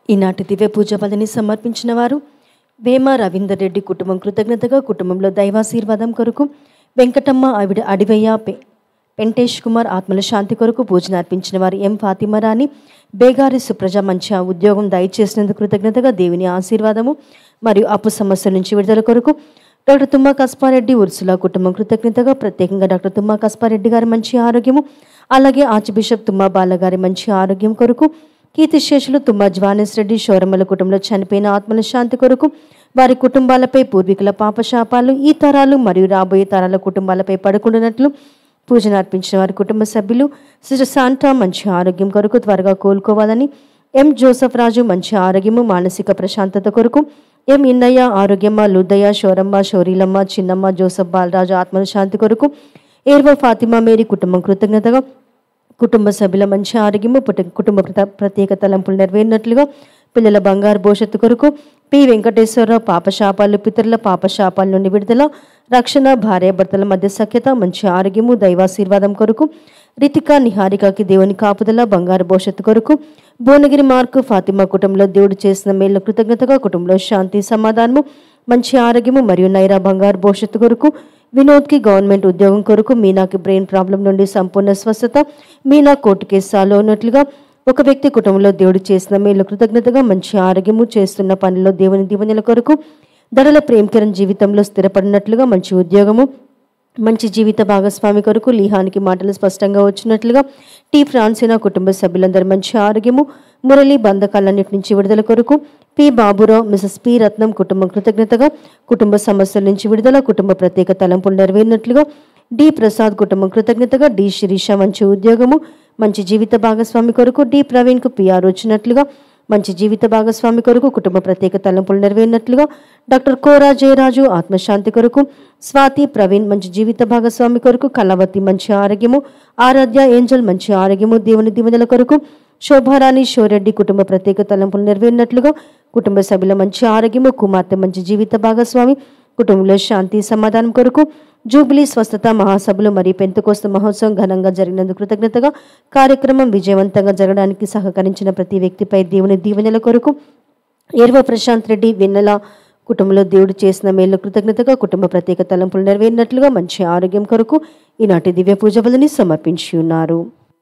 ఈనాటి దివ్య పూజ పదని సమర్పించిన వారు వేమ రవీందర్ రెడ్డి కుటుంబం కృతజ్ఞతగా కుటుంబంలో దైవాశీర్వాదం కొరకు వెంకటమ్మ ఆవిడ అడివయ్య పె వెంకటేష్ కుమార్ ఆత్మల శాంతి కొరకు పూజను అర్పించిన వారు ఎం ఫాతిమా రాణి బేగారి సుప్రజ మంచి ఉద్యోగం దయచేసినందుకు కృతజ్ఞతగా దేవుని ఆశీర్వాదము మరియు అప్పు సమస్య నుంచి విడుదల కొరకు డాక్టర్ తుమ్మా కస్పారెడ్డి ఉర్సుల కుటుంబం కృతజ్ఞతగా ప్రత్యేకంగా డాక్టర్ తుమ్మా కస్పారెడ్డి గారి మంచి ఆరోగ్యము అలాగే ఆర్చ్ బిషప్ తుమ్మా బాలగారి మంచి ఆరోగ్యం కొరకు కీర్తిశేషులు తుమ్మా జ్వానేశ్ రెడ్డి శౌరమ్మల కుటుంబంలో చనిపోయిన ఆత్మల శాంతి కొరకు వారి కుటుంబాలపై పూర్వీకుల పాపశాపాలు ఈ తరాలు మరియు రాబోయే తరాల కుటుంబాలపై పడుకుంటున్నట్లు పూజను అర్పించిన వారి కుటుంబ సభ్యులు సిస్టర్ శాంటా మంచి ఆరోగ్యం కొరకు త్వరగా కోలుకోవాలని ఎం జోసఫ్ రాజు మంచి ఆరోగ్యము మానసిక ప్రశాంతత కొరకు ఎం ఇన్నయ్య ఆరోగ్యమ్మ లుద్దయ్య శౌరమ్మ శౌరీలమ్మ చిన్నమ్మ జోసఫ్ బాలరాజు ఆత్మల శాంతి కొరకు ఏర్వ ఫాతిమా మేరీ కుటుంబం కృతజ్ఞతగా కుటుంబ సభ్యుల మంచి ఆరోగ్యము పుట్ట- కుటుంబ ప్రత- ప్రత్యేక తలంపులు నెరవేరినట్లుగా పిల్లల బంగారు భవిష్యత్తు కొరకు పి వెంకటేశ్వరరావు పాపశాపాలు పితరుల పాపశాపాల నుండి విడుదల రక్షణ భార్యాభర్తల మధ్య సఖ్యత మంచి ఆరోగ్యము దైవాశీర్వాదం కొరకు రితిక నిహారికకి దేవుని కాపుదల బంగారు భవిష్యత్తు కొరకు భువనగిరి మార్కు ఫాతిమా కుటుంబంలో దేవుడు చేసిన మేలు కృతజ్ఞతగా కుటుంబంలో శాంతి సమాధానము మంచి ఆరోగ్యము మరియు నైరా బంగారు భవిష్యత్తు కొరకు వినోద్కి గవర్నమెంట్ ఉద్యోగం కొరకు మీనాకి బ్రెయిన్ ప్రాబ్లం నుండి సంపూర్ణ స్వస్థత మీనా కోర్టు కేసాలో ఉన్నట్లుగా ఒక వ్యక్తి కుటుంబంలో దేవుడు చేసిన మేలు కృతజ్ఞతగా మంచి ఆరోగ్యము చేస్తున్న పనిలో దేవుని దీవెనల కొరకు ధరల ప్రేమకరం జీవితంలో స్థిరపడినట్లుగా మంచి ఉద్యోగము మంచి జీవిత భాగస్వామి కొరకు లీహానికి మాటలు స్పష్టంగా వచ్చినట్లుగా టీ ఫ్రాన్సినా కుటుంబ సభ్యులందరూ మంచి ఆరోగ్యము మురళి బంధకాలన్నిటి నుంచి విడుదల కొరకు P Baburao Mrs P Ratnam కుటుంబం కృతజ్ఞతగా కుటుంబ సమస్యల నుంచి విడుదల కుటుంబ ప్రత్యేక తలంపులు నెరవేరినట్లుగా డి ప్రసాద్ కుటుంబం కృతజ్ఞతగా డి శిరీష మంచి ఉద్యోగము మంచి జీవిత భాగస్వామి కొరకు డి ప్రవీణ్కు పిఆర్ వచ్చినట్లుగా మంచి జీవిత భాగస్వామి కొరకు కుటుంబ ప్రత్యేక తలంపులు నెరవేరినట్లుగా డాక్టర్ కోరా జయరాజు ఆత్మశాంతి కొరకు స్వాతి ప్రవీణ్ మంచి జీవిత భాగస్వామి కొరకు కళావతి మంచి ఆరోగ్యము ఆరాధ్య ఏంజల్ మంచి ఆరోగ్యము దేవుని దీవెనల కొరకు శోభారాణి షోరెడ్డి కుటుంబ ప్రత్యేక తలంపులు నెరవేరినట్లుగా కుటుంబ సభ్యుల మంచి ఆరోగ్యము కుమార్తె మంచి జీవిత భాగస్వామి కుటుంబంలో శాంతి సమాధానం కొరకు జూబిలీ స్వస్థత మహాసభలు మరియు పెంతకోస్త మహోత్సవం ఘనంగా జరిగినందుకు కృతజ్ఞతగా కార్యక్రమం విజయవంతంగా జరగడానికి సహకరించిన ప్రతి వ్యక్తిపై దేవుని దీవెనల కొరకు ఏర్వ ప్రశాంత్ రెడ్డి వెన్నెల కుటుంబంలో దేవుడు చేసిన మేలు కృతజ్ఞతగా కుటుంబ ప్రత్యేక తలంపులు నెరవేరినట్లుగా మంచి ఆరోగ్యం కొరకు ఈనాటి దివ్య పూజ బలిని సమర్పించి ఉన్నారు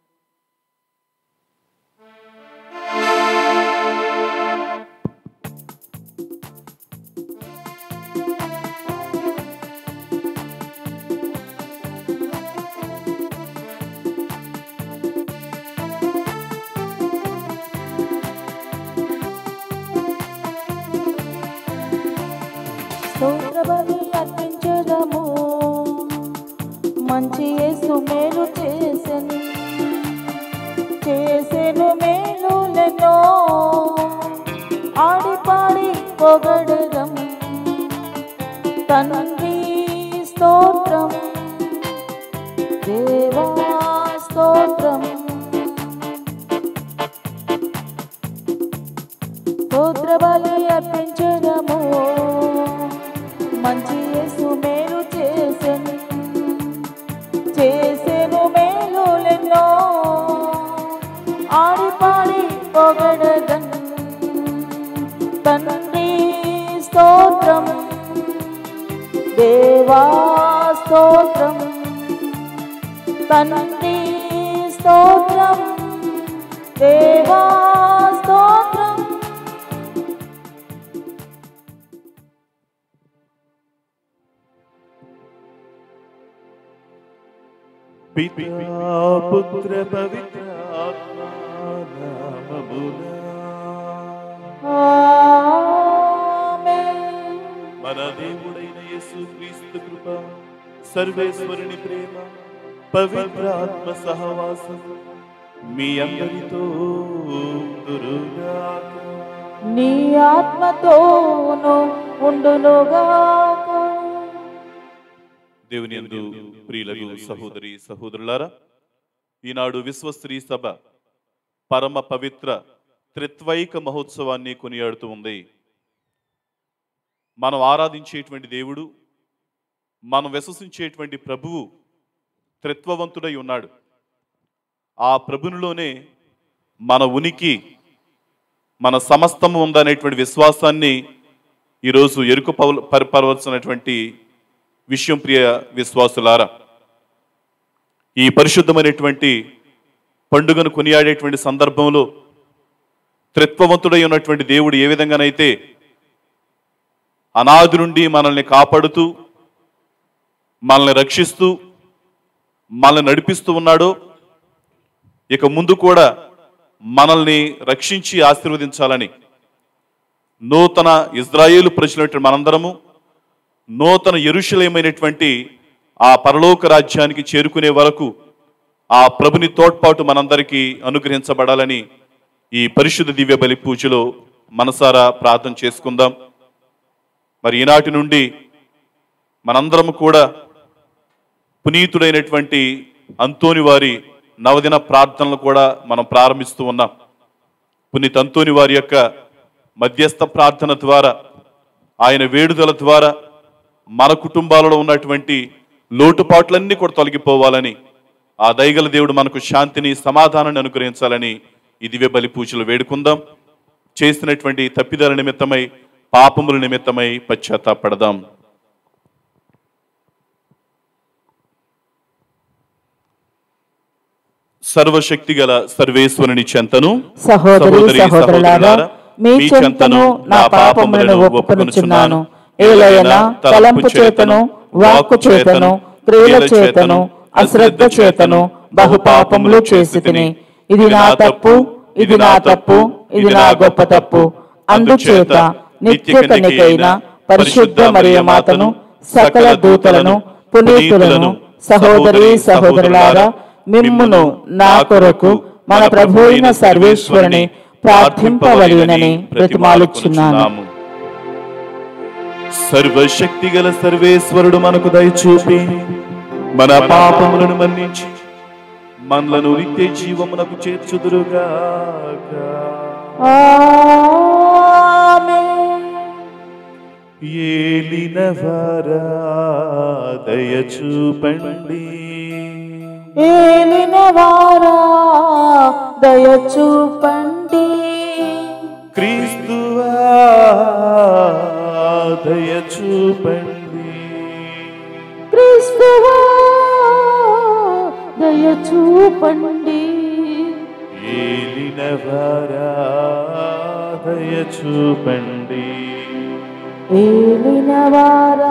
స్తోత్రబలి అర్పించదము మంచి యేసు మేలు చేసెను చేసెను మేలులెన్నో ఆడి పాడి పొగడదం తండ్రి స్తోత్రం దేవా స్తోత్రం స్తోత్రబలి అర్పించదము మంచి యేసు మేలు చేసెను చేసెను మేలులెన్నో ఆడి పాడి పొగడదన్ తండ్రి స్తోత్రం దేవా స్తోత్రం తండ్రి స్తోత్రం దేవా స్తోత్రం పితా పుత్ర పవిత్ర ఆత్మ నామమున ఆమేన్ మన దేవుడైన యేసు క్రీస్తు కృప సర్వేశ్వరుని ప్రేమ పవిత్ర ఆత్మ సహవాసం మీ అందరితో ఉందురుగాక. నీ ఆత్మతోను ఉండునుగాక దేవుని యందు ప్రియులకు సహోదరి సహోదరులారా ఈనాడు విశ్వస్త్రీ సభ పరమ పవిత్ర త్రిత్వైక మహోత్సవాన్ని కొనియాడుతూ ఉంది మనం ఆరాధించేటువంటి దేవుడు మనం విశ్వసించేటువంటి ప్రభువు త్రిత్వవంతుడై ఉన్నాడు ఆ ప్రభునిలోనే మన ఉనికి మన సమస్తము ఉందనేటువంటి విశ్వాసాన్ని ఈరోజు ఎరుకు పౌల పరిపరవలసినటువంటి విషయం ప్రియ విశ్వాసులారా ఈ పరిశుద్ధమైనటువంటి పండుగను కొనియాడేటువంటి సందర్భంలో త్రిత్వవంతుడై ఉన్నటువంటి దేవుడు ఏ విధంగానైతే అనాది నుండి మనల్ని కాపాడుతూ మనల్ని రక్షిస్తూ మనల్ని నడిపిస్తూ ఉన్నాడో ఇక ముందు కూడా మనల్ని రక్షించి ఆశీర్వదించాలని నూతన ఇజ్రాయేలు ప్రజలైనటువంటి మనందరము నూతన ఎరుషలేమైనటువంటి ఆ పరలోక రాజ్యానికి చేరుకునే వరకు ఆ ప్రభుని తోడ్పాటు మనందరికీ అనుగ్రహించబడాలని ఈ పరిశుద్ధ దివ్య బలి పూజలో మనసారా ప్రార్థన చేసుకుందాం మరి ఈనాటి నుండి మనందరం కూడా పునీతుడైనటువంటి అంతోని వారి నవదిన ప్రార్థనలు కూడా మనం ప్రారంభిస్తూ ఉన్నాం పునీత్ అంతోని వారి యొక్క మధ్యస్థ ప్రార్థన ద్వారా ఆయన వేడుదల ద్వారా మన కుటుంబాలలో ఉన్నటువంటి లోటుపాట్లన్నీ కూడా తొలగిపోవాలని ఆ దయగల దేవుడు మనకు శాంతిని సమాధానాన్ని అనుగ్రహించాలని ఈ దివ్య బలి పూజలు వేడుకుందాం చేసినటువంటి తప్పిదాల నిమిత్తమై పాపముల నిమిత్తమై పశ్చాత్తాపడదాం సర్వశక్తి గల సర్వేశ్వరుని చెంతను సహోదరి సహోదరులారా మీ చెంతను నా పాపములను ఒప్పుకొనుచున్నాను ఏలైనా తలంపు చేతను వాక్కు చేతను క్రియల చేతను అశ్రద్ధ చేతను బహుపాపములు చేసి తిని ఇది నా తప్పు ఇది నా తప్పు ఇది నా గొప్ప తప్పు అందుచేత నిత్య కన్యకైన పరిశుద్ధ మరియ మాతను సకల దూతలను పునీతులను సహోదరి సహోదరులారా మిమ్మును నా కొరకు మన ప్రభు అయిన సర్వేశ్వరుని ప్రార్థింపవలెనని ప్రతిమాలుచున్నాను సర్వశక్తి గల సర్వేశ్వరుడు మనకు దయచూపి మన పాపములను మన్నించి మనలను నిత్య జీవమునకు చేర్చుదురుగాక ఆమేన్. ఏలిన వారా దయచూపండి ఏలిన వారా దయచూపండి క్రీస్తువా దయచూపండి క్రీస్తువా దయచూపండి ఏలిన వారా దయచూపండి ఏలిన వారా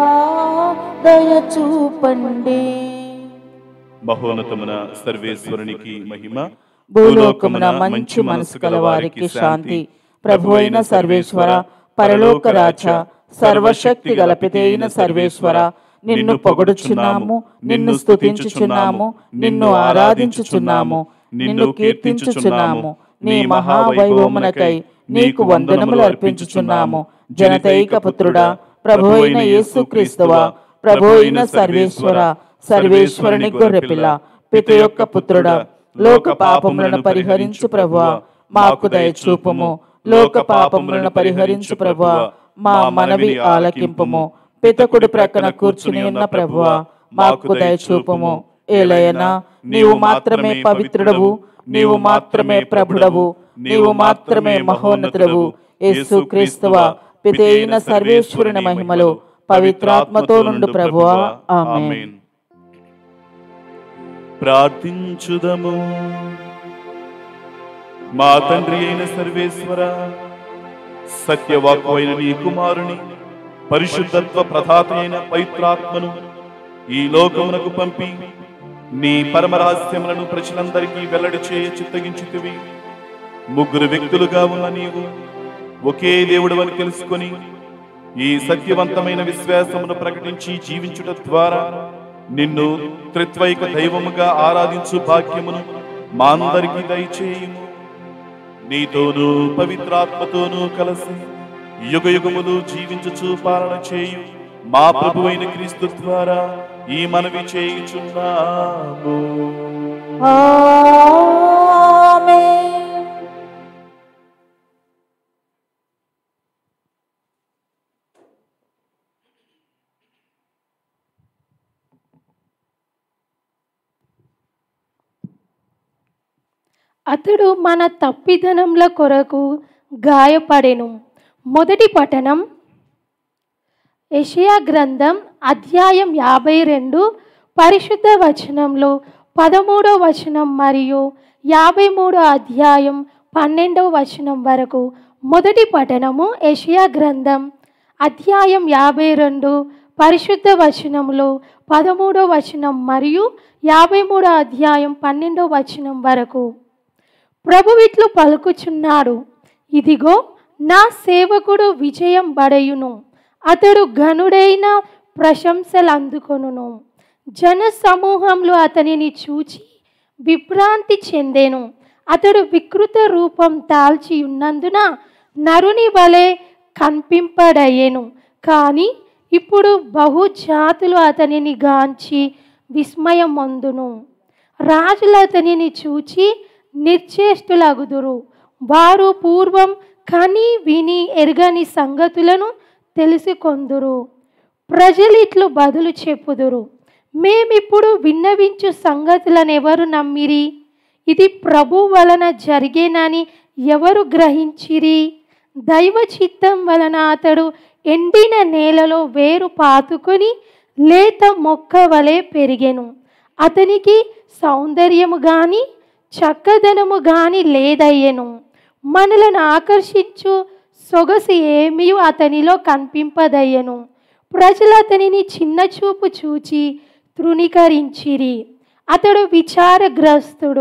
దయచూపండి మహోన్నతమున సర్వేశ్వరునికి మహిమ భూలోకమున మంచి మనసు కల వారికి శాంతి ప్రభు అయిన సర్వేశ్వర పరలోక రాజ సర్వశక్తి గల పితైన సర్వేశ్వర నిన్ను పొగడుచున్నాము నిన్ను స్తుతించుచున్నాము నిన్ను ఆరాధించుచున్నాము నిన్ను కీర్తించుచున్నాము నీ మహావైభవమునకై నీకు వందనములు అర్పించుచున్నాము జనతైక పుత్రుడా ప్రభు అయిన యేసుక్రీస్తువా ప్రభు అయిన సర్వేశ్వర సర్వేశ్వరుని గొర్రెపిల్ల పిత యొక్క పుత్రుడా లోక పాపములను పరిహరించు ప్రభువా మాకు దయచూపుము లోక పాపములను పరిహరించు ప్రభువా మా మనవి ఆలకింపుము పితకుడి ప్రక్కన కూర్చుని ఉన్న ప్రభువా మాకు దయచూపుము ఏలయనా నీవు మాత్రమే పవిత్రుడవు నీవు మాత్రమే ప్రభుడవు నీవు మాత్రమే మహోన్నతుడవు యేసు క్రీస్తువా పితైన సర్వేశ్వరుని మహిమలో పవిత్రాత్మతో నుండు ప్రభువా ఆమేన్ ప్రార్థించుదము మా తండ్రి అయిన సర్వేశ్వర సత్యవాకు అయిన నీ కుమారుని పరిశుద్ధత్వ ప్రధాత అయిన పవిత్రాత్మను ఈ లోకమునకు పంపి నీ పరమరహస్యములను ప్రజలందరికీ వెల్లడి చేయ చిత్తగించితివి ముగ్గురు వ్యక్తులుగా ఉన్న నీవు ఒకే దేవుడు అని తెలుసుకొని ఈ సత్యవంతమైన విశ్వాసమును ప్రకటించి జీవించుట ద్వారా నిన్ను త్రిత్వైక దైవముగా ఆరాధించు భాగ్యమును మా అందరికీ దయచేయుము నీతోనూ పవిత్రాత్మతోనూ కలిసి యుగ యుగములు జీవించుచు పాలన చేయు మా ప్రభువైన క్రీస్తు ద్వారా ఈ మనవి చేయుచున్నాము ఆమేన్ అతడు మన తప్పిదనముల కొరకు గాయపడెను మొదటి పఠనం యెషయా గ్రంథం అధ్యాయం యాభై రెండు పరిశుద్ధ వచనంలో పదమూడో వచనం మరియు యాభై మూడో అధ్యాయం పన్నెండవ వచనం వరకు మొదటి పఠనము యెషయా గ్రంథం అధ్యాయం యాభై రెండు పరిశుద్ధ వచనంలో పదమూడో వచనం మరియు యాభై మూడో అధ్యాయం పన్నెండో వచనం వరకు ప్రభువిట్లు పలుకుచున్నాడు ఇదిగో నా సేవకుడు విజయం బడయును అతడు ఘనుడైన ప్రశంసలు అందుకొనును జన సమూహంలో అతనిని చూచి విభ్రాంతి చెందెను అతడు వికృత రూపం దాల్చి ఉన్నందున నరుని వలె కనిపింపడయ్యెను కానీ ఇప్పుడు బహుజాతులు అతనిని గాంచి విస్మయమొందును రాజులు అతనిని చూచి నిర్చేష్టులగుదురు వారు పూర్వం కని విని ఎరగని సంగతులను తెలుసుకొందురు ప్రజలు ఇట్లు బదులు చెప్పుదురు మేమిప్పుడు విన్నవించు సంగతులను ఎవరు నమ్మిరి ఇది ప్రభు వలన జరిగేనని ఎవరు గ్రహించిరి దైవ చిత్తం వలన అతడు ఎండిన నేలలో వేరు పాతుకొని లేత మొక్క వలె పెరిగెను అతనికి సౌందర్యము గాని చక్కదనము గాని లేదయ్యెను మనలను ఆకర్షించు సొగసు ఏమీ అతనిలో కనిపింపదయ్యను ప్రజలు అతనిని చిన్న చూపు చూచి తృణీకరించిరి అతడు విచారగ్రస్తుడు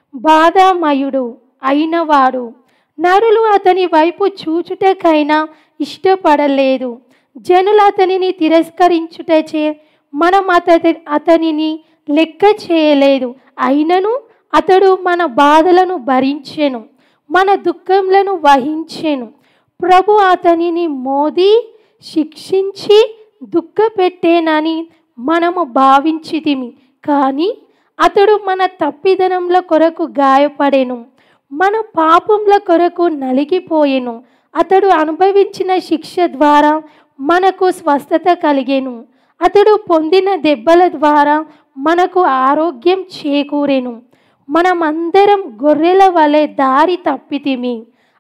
బాధామయుడు అయినవాడు నరులు అతని వైపు చూచుటకైనా ఇష్టపడలేదు జనులు అతనిని తిరస్కరించుటచే మనం అతడి అతనిని లెక్క చేయలేదు అయినను అతడు మన బాధలను భరించెను మన దుఃఖములను వహించెను ప్రభు అతనిని మోది శిక్షించి దుఃఖపెట్టేనని మనము భావించితిమి కానీ అతడు మన తప్పిదనముల కొరకు గాయపడెను మన పాపముల కొరకు నలిగిపోయెను అతడు అనుభవించిన శిక్ష ద్వారా మనకు స్వస్థత కలిగెను అతడు పొందిన దెబ్బల ద్వారా మనకు ఆరోగ్యం చేకూరెను మనమందరం గొర్రెల వలె దారి తప్పితిమి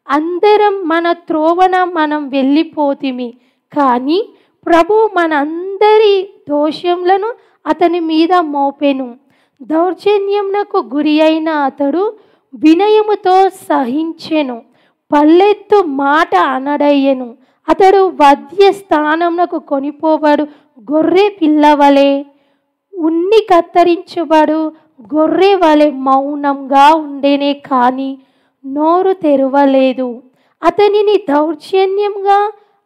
అందరం మన త్రోవన మనం వెళ్ళిపోతిమి కానీ ప్రభు మనందరి దోషములను అతని మీద మోపెను దౌర్జన్యమునకు గురి అయిన అతడు వినయముతో సహించెను పల్లెత్తు మాట అనడయ్యెను అతడు వద్య స్థానమునకు కొనిపోబడు గొర్రె పిల్లవలే ఉన్ని కత్తరించబడు గొర్రె వలె మౌనంగా ఉండేనే కానీ నోరు తెరవలేదు అతనిని దౌర్జన్యంగా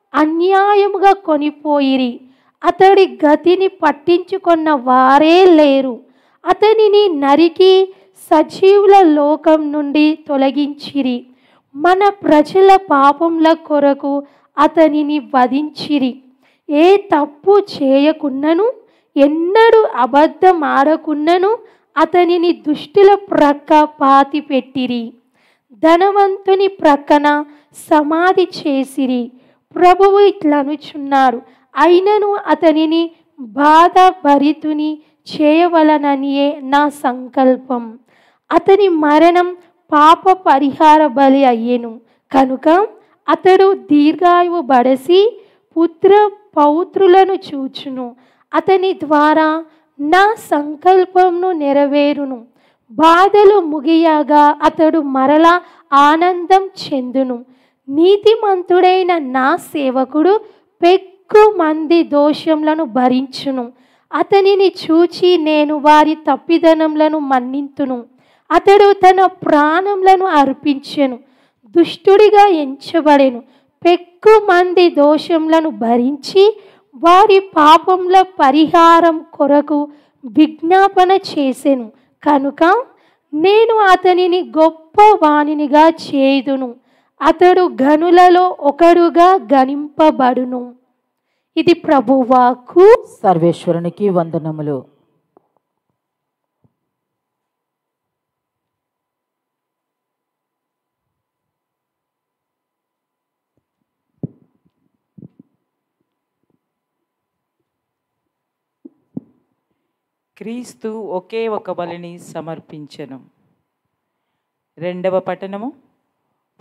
అన్యాయముగా కొనిపోయిరి అతడి గతిని పట్టించుకున్న వారే లేరు అతనిని నరికి సజీవుల లోకం నుండి తొలగించిరి మన ప్రజల పాపముల కొరకు అతనిని వధించిరి ఏ తప్పు చేయకున్నను ఎన్నడూ అబద్ధం ఆడకున్నను అతనిని దుష్టుల ప్రక్క పాతి పెట్టిరి ధనవంతుని ప్రక్కన సమాధి చేసిరి ప్రభువు ఇట్లనుచున్నాడు అయినను అతనిని బాధ భరితుని చేయవలననియే నా సంకల్పం అతని మరణం పాప పరిహార బలి అయ్యెను కనుక అతడు దీర్ఘాయువు బడసి పుత్ర పౌత్రులను చూచును అతని ద్వారా నా సంకల్పంను నెరవేరును బాధలు ముగియగా అతడు మరలా ఆనందం చెందును నీతిమంతుడైన నా సేవకుడు పెక్కు మంది దోషములను భరించును అతనిని చూచి నేను వారి తప్పిదనములను మన్నింతును అతడు తన ప్రాణములను అర్పించెను దుష్టుడిగా ఎంచబడెను పెక్కు మంది దోషములను భరించి వారి పాపముల పరిహారం కొరకు విజ్ఞాపన చేసెను కనుక నేను అతనిని గొప్ప వాణినిగా చేయుదును అతడు గనులలో ఒకడుగా గణింపబడును ఇది ప్రభువాకు సర్వేశ్వరునికి వందనములు క్రీస్తు ఒకే ఒక బలిని సమర్పించెను రెండవ పట్టణము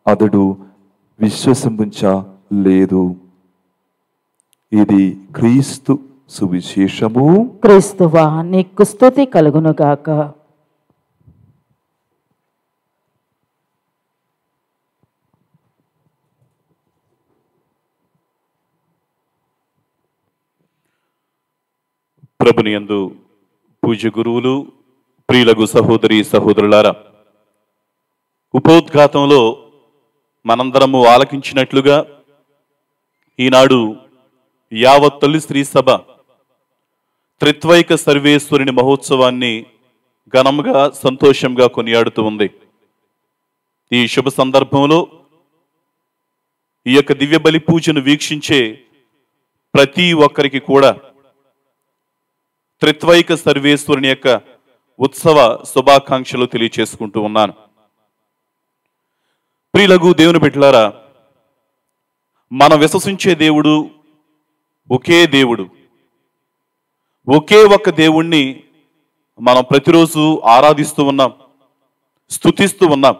అతడు విశ్వసించ లేదు ఇది క్రీస్తు సువిశేషము క్రీస్తువా నీకు స్తుతి కలుగునుగాక ప్రభుని యందు పూజ్య గురువులు ప్రియులగు సహోదరి సహోదరులారా ఉపోద్ఘాతంలో మనందరము ఆలకించినట్లుగా ఈనాడు యావత్ తొలి స్త్రీ సభ త్రిత్వైక సర్వేశ్వరుని మహోత్సవాన్ని ఘనంగా సంతోషంగా కొనియాడుతూ ఉంది ఈ శుభ సందర్భంలో ఈ యొక్క దివ్య బలి పూజను వీక్షించే ప్రతి ఒక్కరికి కూడా త్రిత్వైక సర్వేశ్వరుని యొక్క ఉత్సవ శుభాకాంక్షలు తెలియచేసుకుంటూ ఉన్నాను ప్రియులగు దేవుని బిడ్డలారా మనం విశ్వసించే దేవుడు ఒకే దేవుడు ఒకే ఒక్క దేవుణ్ణి మనం ప్రతిరోజు ఆరాధిస్తూ ఉన్నాం స్తుతిస్తూ ఉన్నాం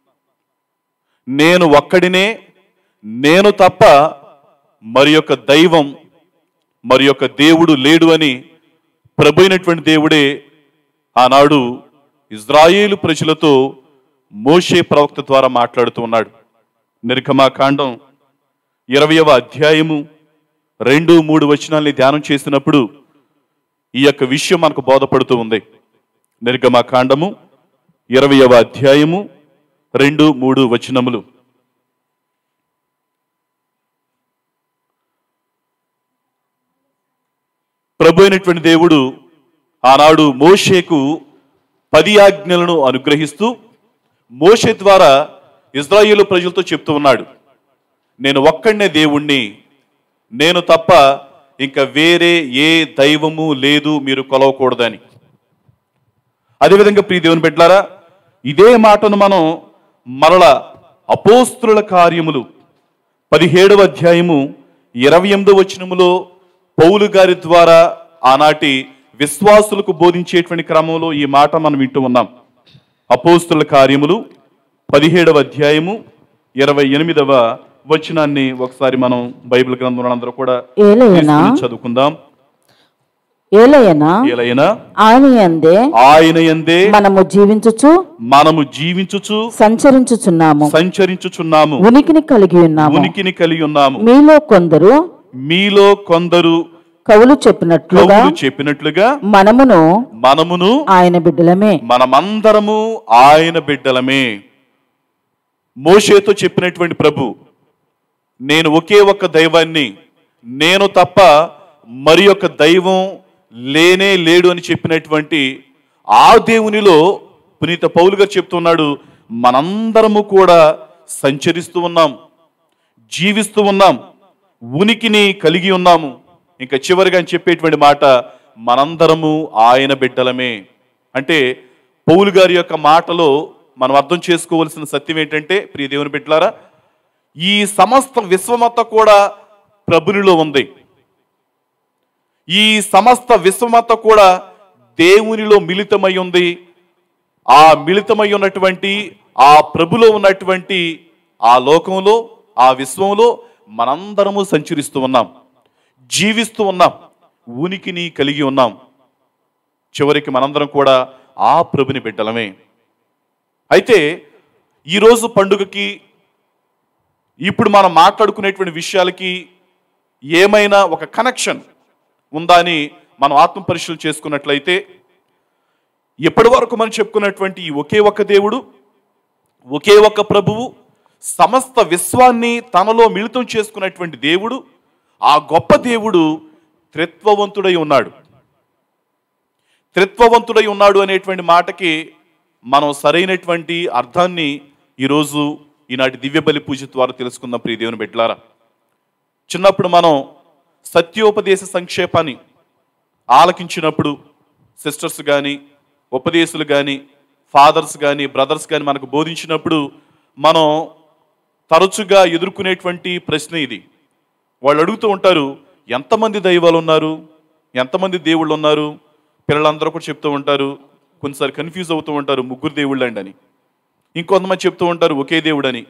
నేను ఒక్కడినే నేను తప్ప మరి యొక్క దైవం మరి యొక్క దేవుడు లేడు అని ప్రభు అయినటువంటి దేవుడే ఆనాడు ఇజ్రాయేలు ప్రజలతో మోషే ప్రవక్త ద్వారా మాట్లాడుతూ ఉన్నాడు నిర్గమాకాండం ఇరవయవ అధ్యాయము రెండు మూడు వచనాల్ని ధ్యానం చేసినప్పుడు ఈ యొక్క విషయం మనకు బోధపడుతూ ఉంది నిర్గమాకాండము ఇరవయవ అధ్యాయము రెండు మూడు వచనములు ప్రభు అయినటువంటి దేవుడు ఆనాడు మోషేకు పది ఆజ్ఞలను అనుగ్రహిస్తూ మోషే ద్వారా ఇజ్రాయేలు ప్రజలతో చెప్తూ ఉన్నాడు నేను ఒక్కడనే దేవుణ్ణి నేను తప్ప ఇంకా వేరే ఏ దైవము లేదు మీరు కొలవకూడదని అదేవిధంగా ప్రియ దేవుని బిడ్డలారా ఇదే మాటను మనం మరల అపోస్తుల కార్యములు పదిహేడవ అధ్యాయము ఇరవై ఎనిమిదవ వచనములో పౌలు గారి ద్వారా ఆనాటి విశ్వాసులకు బోధించేటువంటి క్రమంలో ఈ మాట మనం వింటూ ఉన్నాం అపోస్తుల కార్యములు పదిహేడవ అధ్యాయము ఇరవై ఎనిమిదవ వచనాన్ని ఒకసారి మనం బైబిల్ గ్రంథంలో అందరూ కూడా ఏలయనా తీసుకుని చదువుకుందాం ఏలయనా ఏలైనా ఆయన యందే ఆయన యందే మనము జీవించుచు మనము జీవించుచు సంచరించుచున్నాము సంచరించుచున్నాము ఉనికిని కలిగి ఉన్నాము ఉనికిని కలిగి ఉన్నాము మీలో కొందరు మీలో కొందరు కవులు చెప్పినట్లుగా కవులు చెప్పినట్లుగా మనమును మనమును ఆయన బిడ్డలమే మనమందరము ఆయన బిడ్డలమే మోషేతో చెప్పినటువంటి ప్రభు నేను ఒకే ఒక్క దైవాన్ని నేను తప్ప మరి ఒక దైవం లేనే లేడు అని చెప్పినటువంటి ఆ దేవునిలో పునీత పౌలు గారు చెప్తున్నాడు మనందరము కూడా సంచరిస్తూ ఉన్నాం జీవిస్తూ ఉన్నాం ఉనికిని కలిగి ఉన్నాము ఇంకా చివరిగా అని చెప్పేటువంటి మాట మనందరము ఆయన బిడ్డలమే అంటే పౌలు గారి యొక్క మాటలో మనం అర్థం చేసుకోవాల్సిన సత్యం ఏంటంటే ప్రియ దేవుని బిడ్డలారా ఈ సమస్త విశ్వమత కూడా ప్రభునిలో ఉంది ఈ సమస్త విశ్వమత కూడా దేవునిలో మిళితమై ఉంది ఆ మిళితమై ఉన్నటువంటి ఆ ప్రభులో ఉన్నటువంటి ఆ లోకంలో ఆ విశ్వంలో మనందరము సంచరిస్తూ ఉన్నాం జీవిస్తూ ఉన్నాం ఉనికిని కలిగి ఉన్నాం చివరికి మనందరం కూడా ఆ ప్రభుని బిడ్డలమే అయితే ఈరోజు పండుగకి ఇప్పుడు మనం మాట్లాడుకునేటువంటి విషయాలకి ఏమైనా ఒక కనెక్షన్ ఉందా అని మనం ఆత్మ పరిశీలన చేసుకున్నట్లయితే ఇప్పటి వరకు మనం చెప్పుకున్నటువంటి ఈ ఒకే ఒక్క దేవుడు ఒకే ఒక్క ప్రభువు సమస్త విశ్వాన్ని తనలో మిళితం చేసుకున్నటువంటి దేవుడు ఆ గొప్ప దేవుడు త్రిత్వవంతుడై ఉన్నాడు త్రిత్వవంతుడై ఉన్నాడు అనేటువంటి మాటకి మనం సరైనటువంటి అర్థాన్ని ఈరోజు ఈనాటి దివ్య బలి పూజ ద్వారా తెలుసుకుందాం ప్రియ దేవుని బిడ్డలారా చిన్నప్పుడు మనం సత్యోపదేశ సంక్షేపాన్ని ఆలకించినప్పుడు సిస్టర్స్ కానీ ఉపదేశులు కానీ ఫాదర్స్ కానీ బ్రదర్స్ కానీ మనకు బోధించినప్పుడు మనం తరచుగా ఎదుర్కొనేటువంటి ప్రశ్న ఇది వాళ్ళు అడుగుతూ ఉంటారు ఎంతమంది దైవాలు ఉన్నారు ఎంతమంది దేవుళ్ళు ఉన్నారు పిల్లలందరూ కూడా చెప్తూ ఉంటారు కొన్నిసారి కన్ఫ్యూజ్ అవుతూ ఉంటారు ముగ్గురు దేవుళ్ళు అండి అని ఇంకొంతమంది చెప్తూ ఉంటారు ఒకే దేవుడని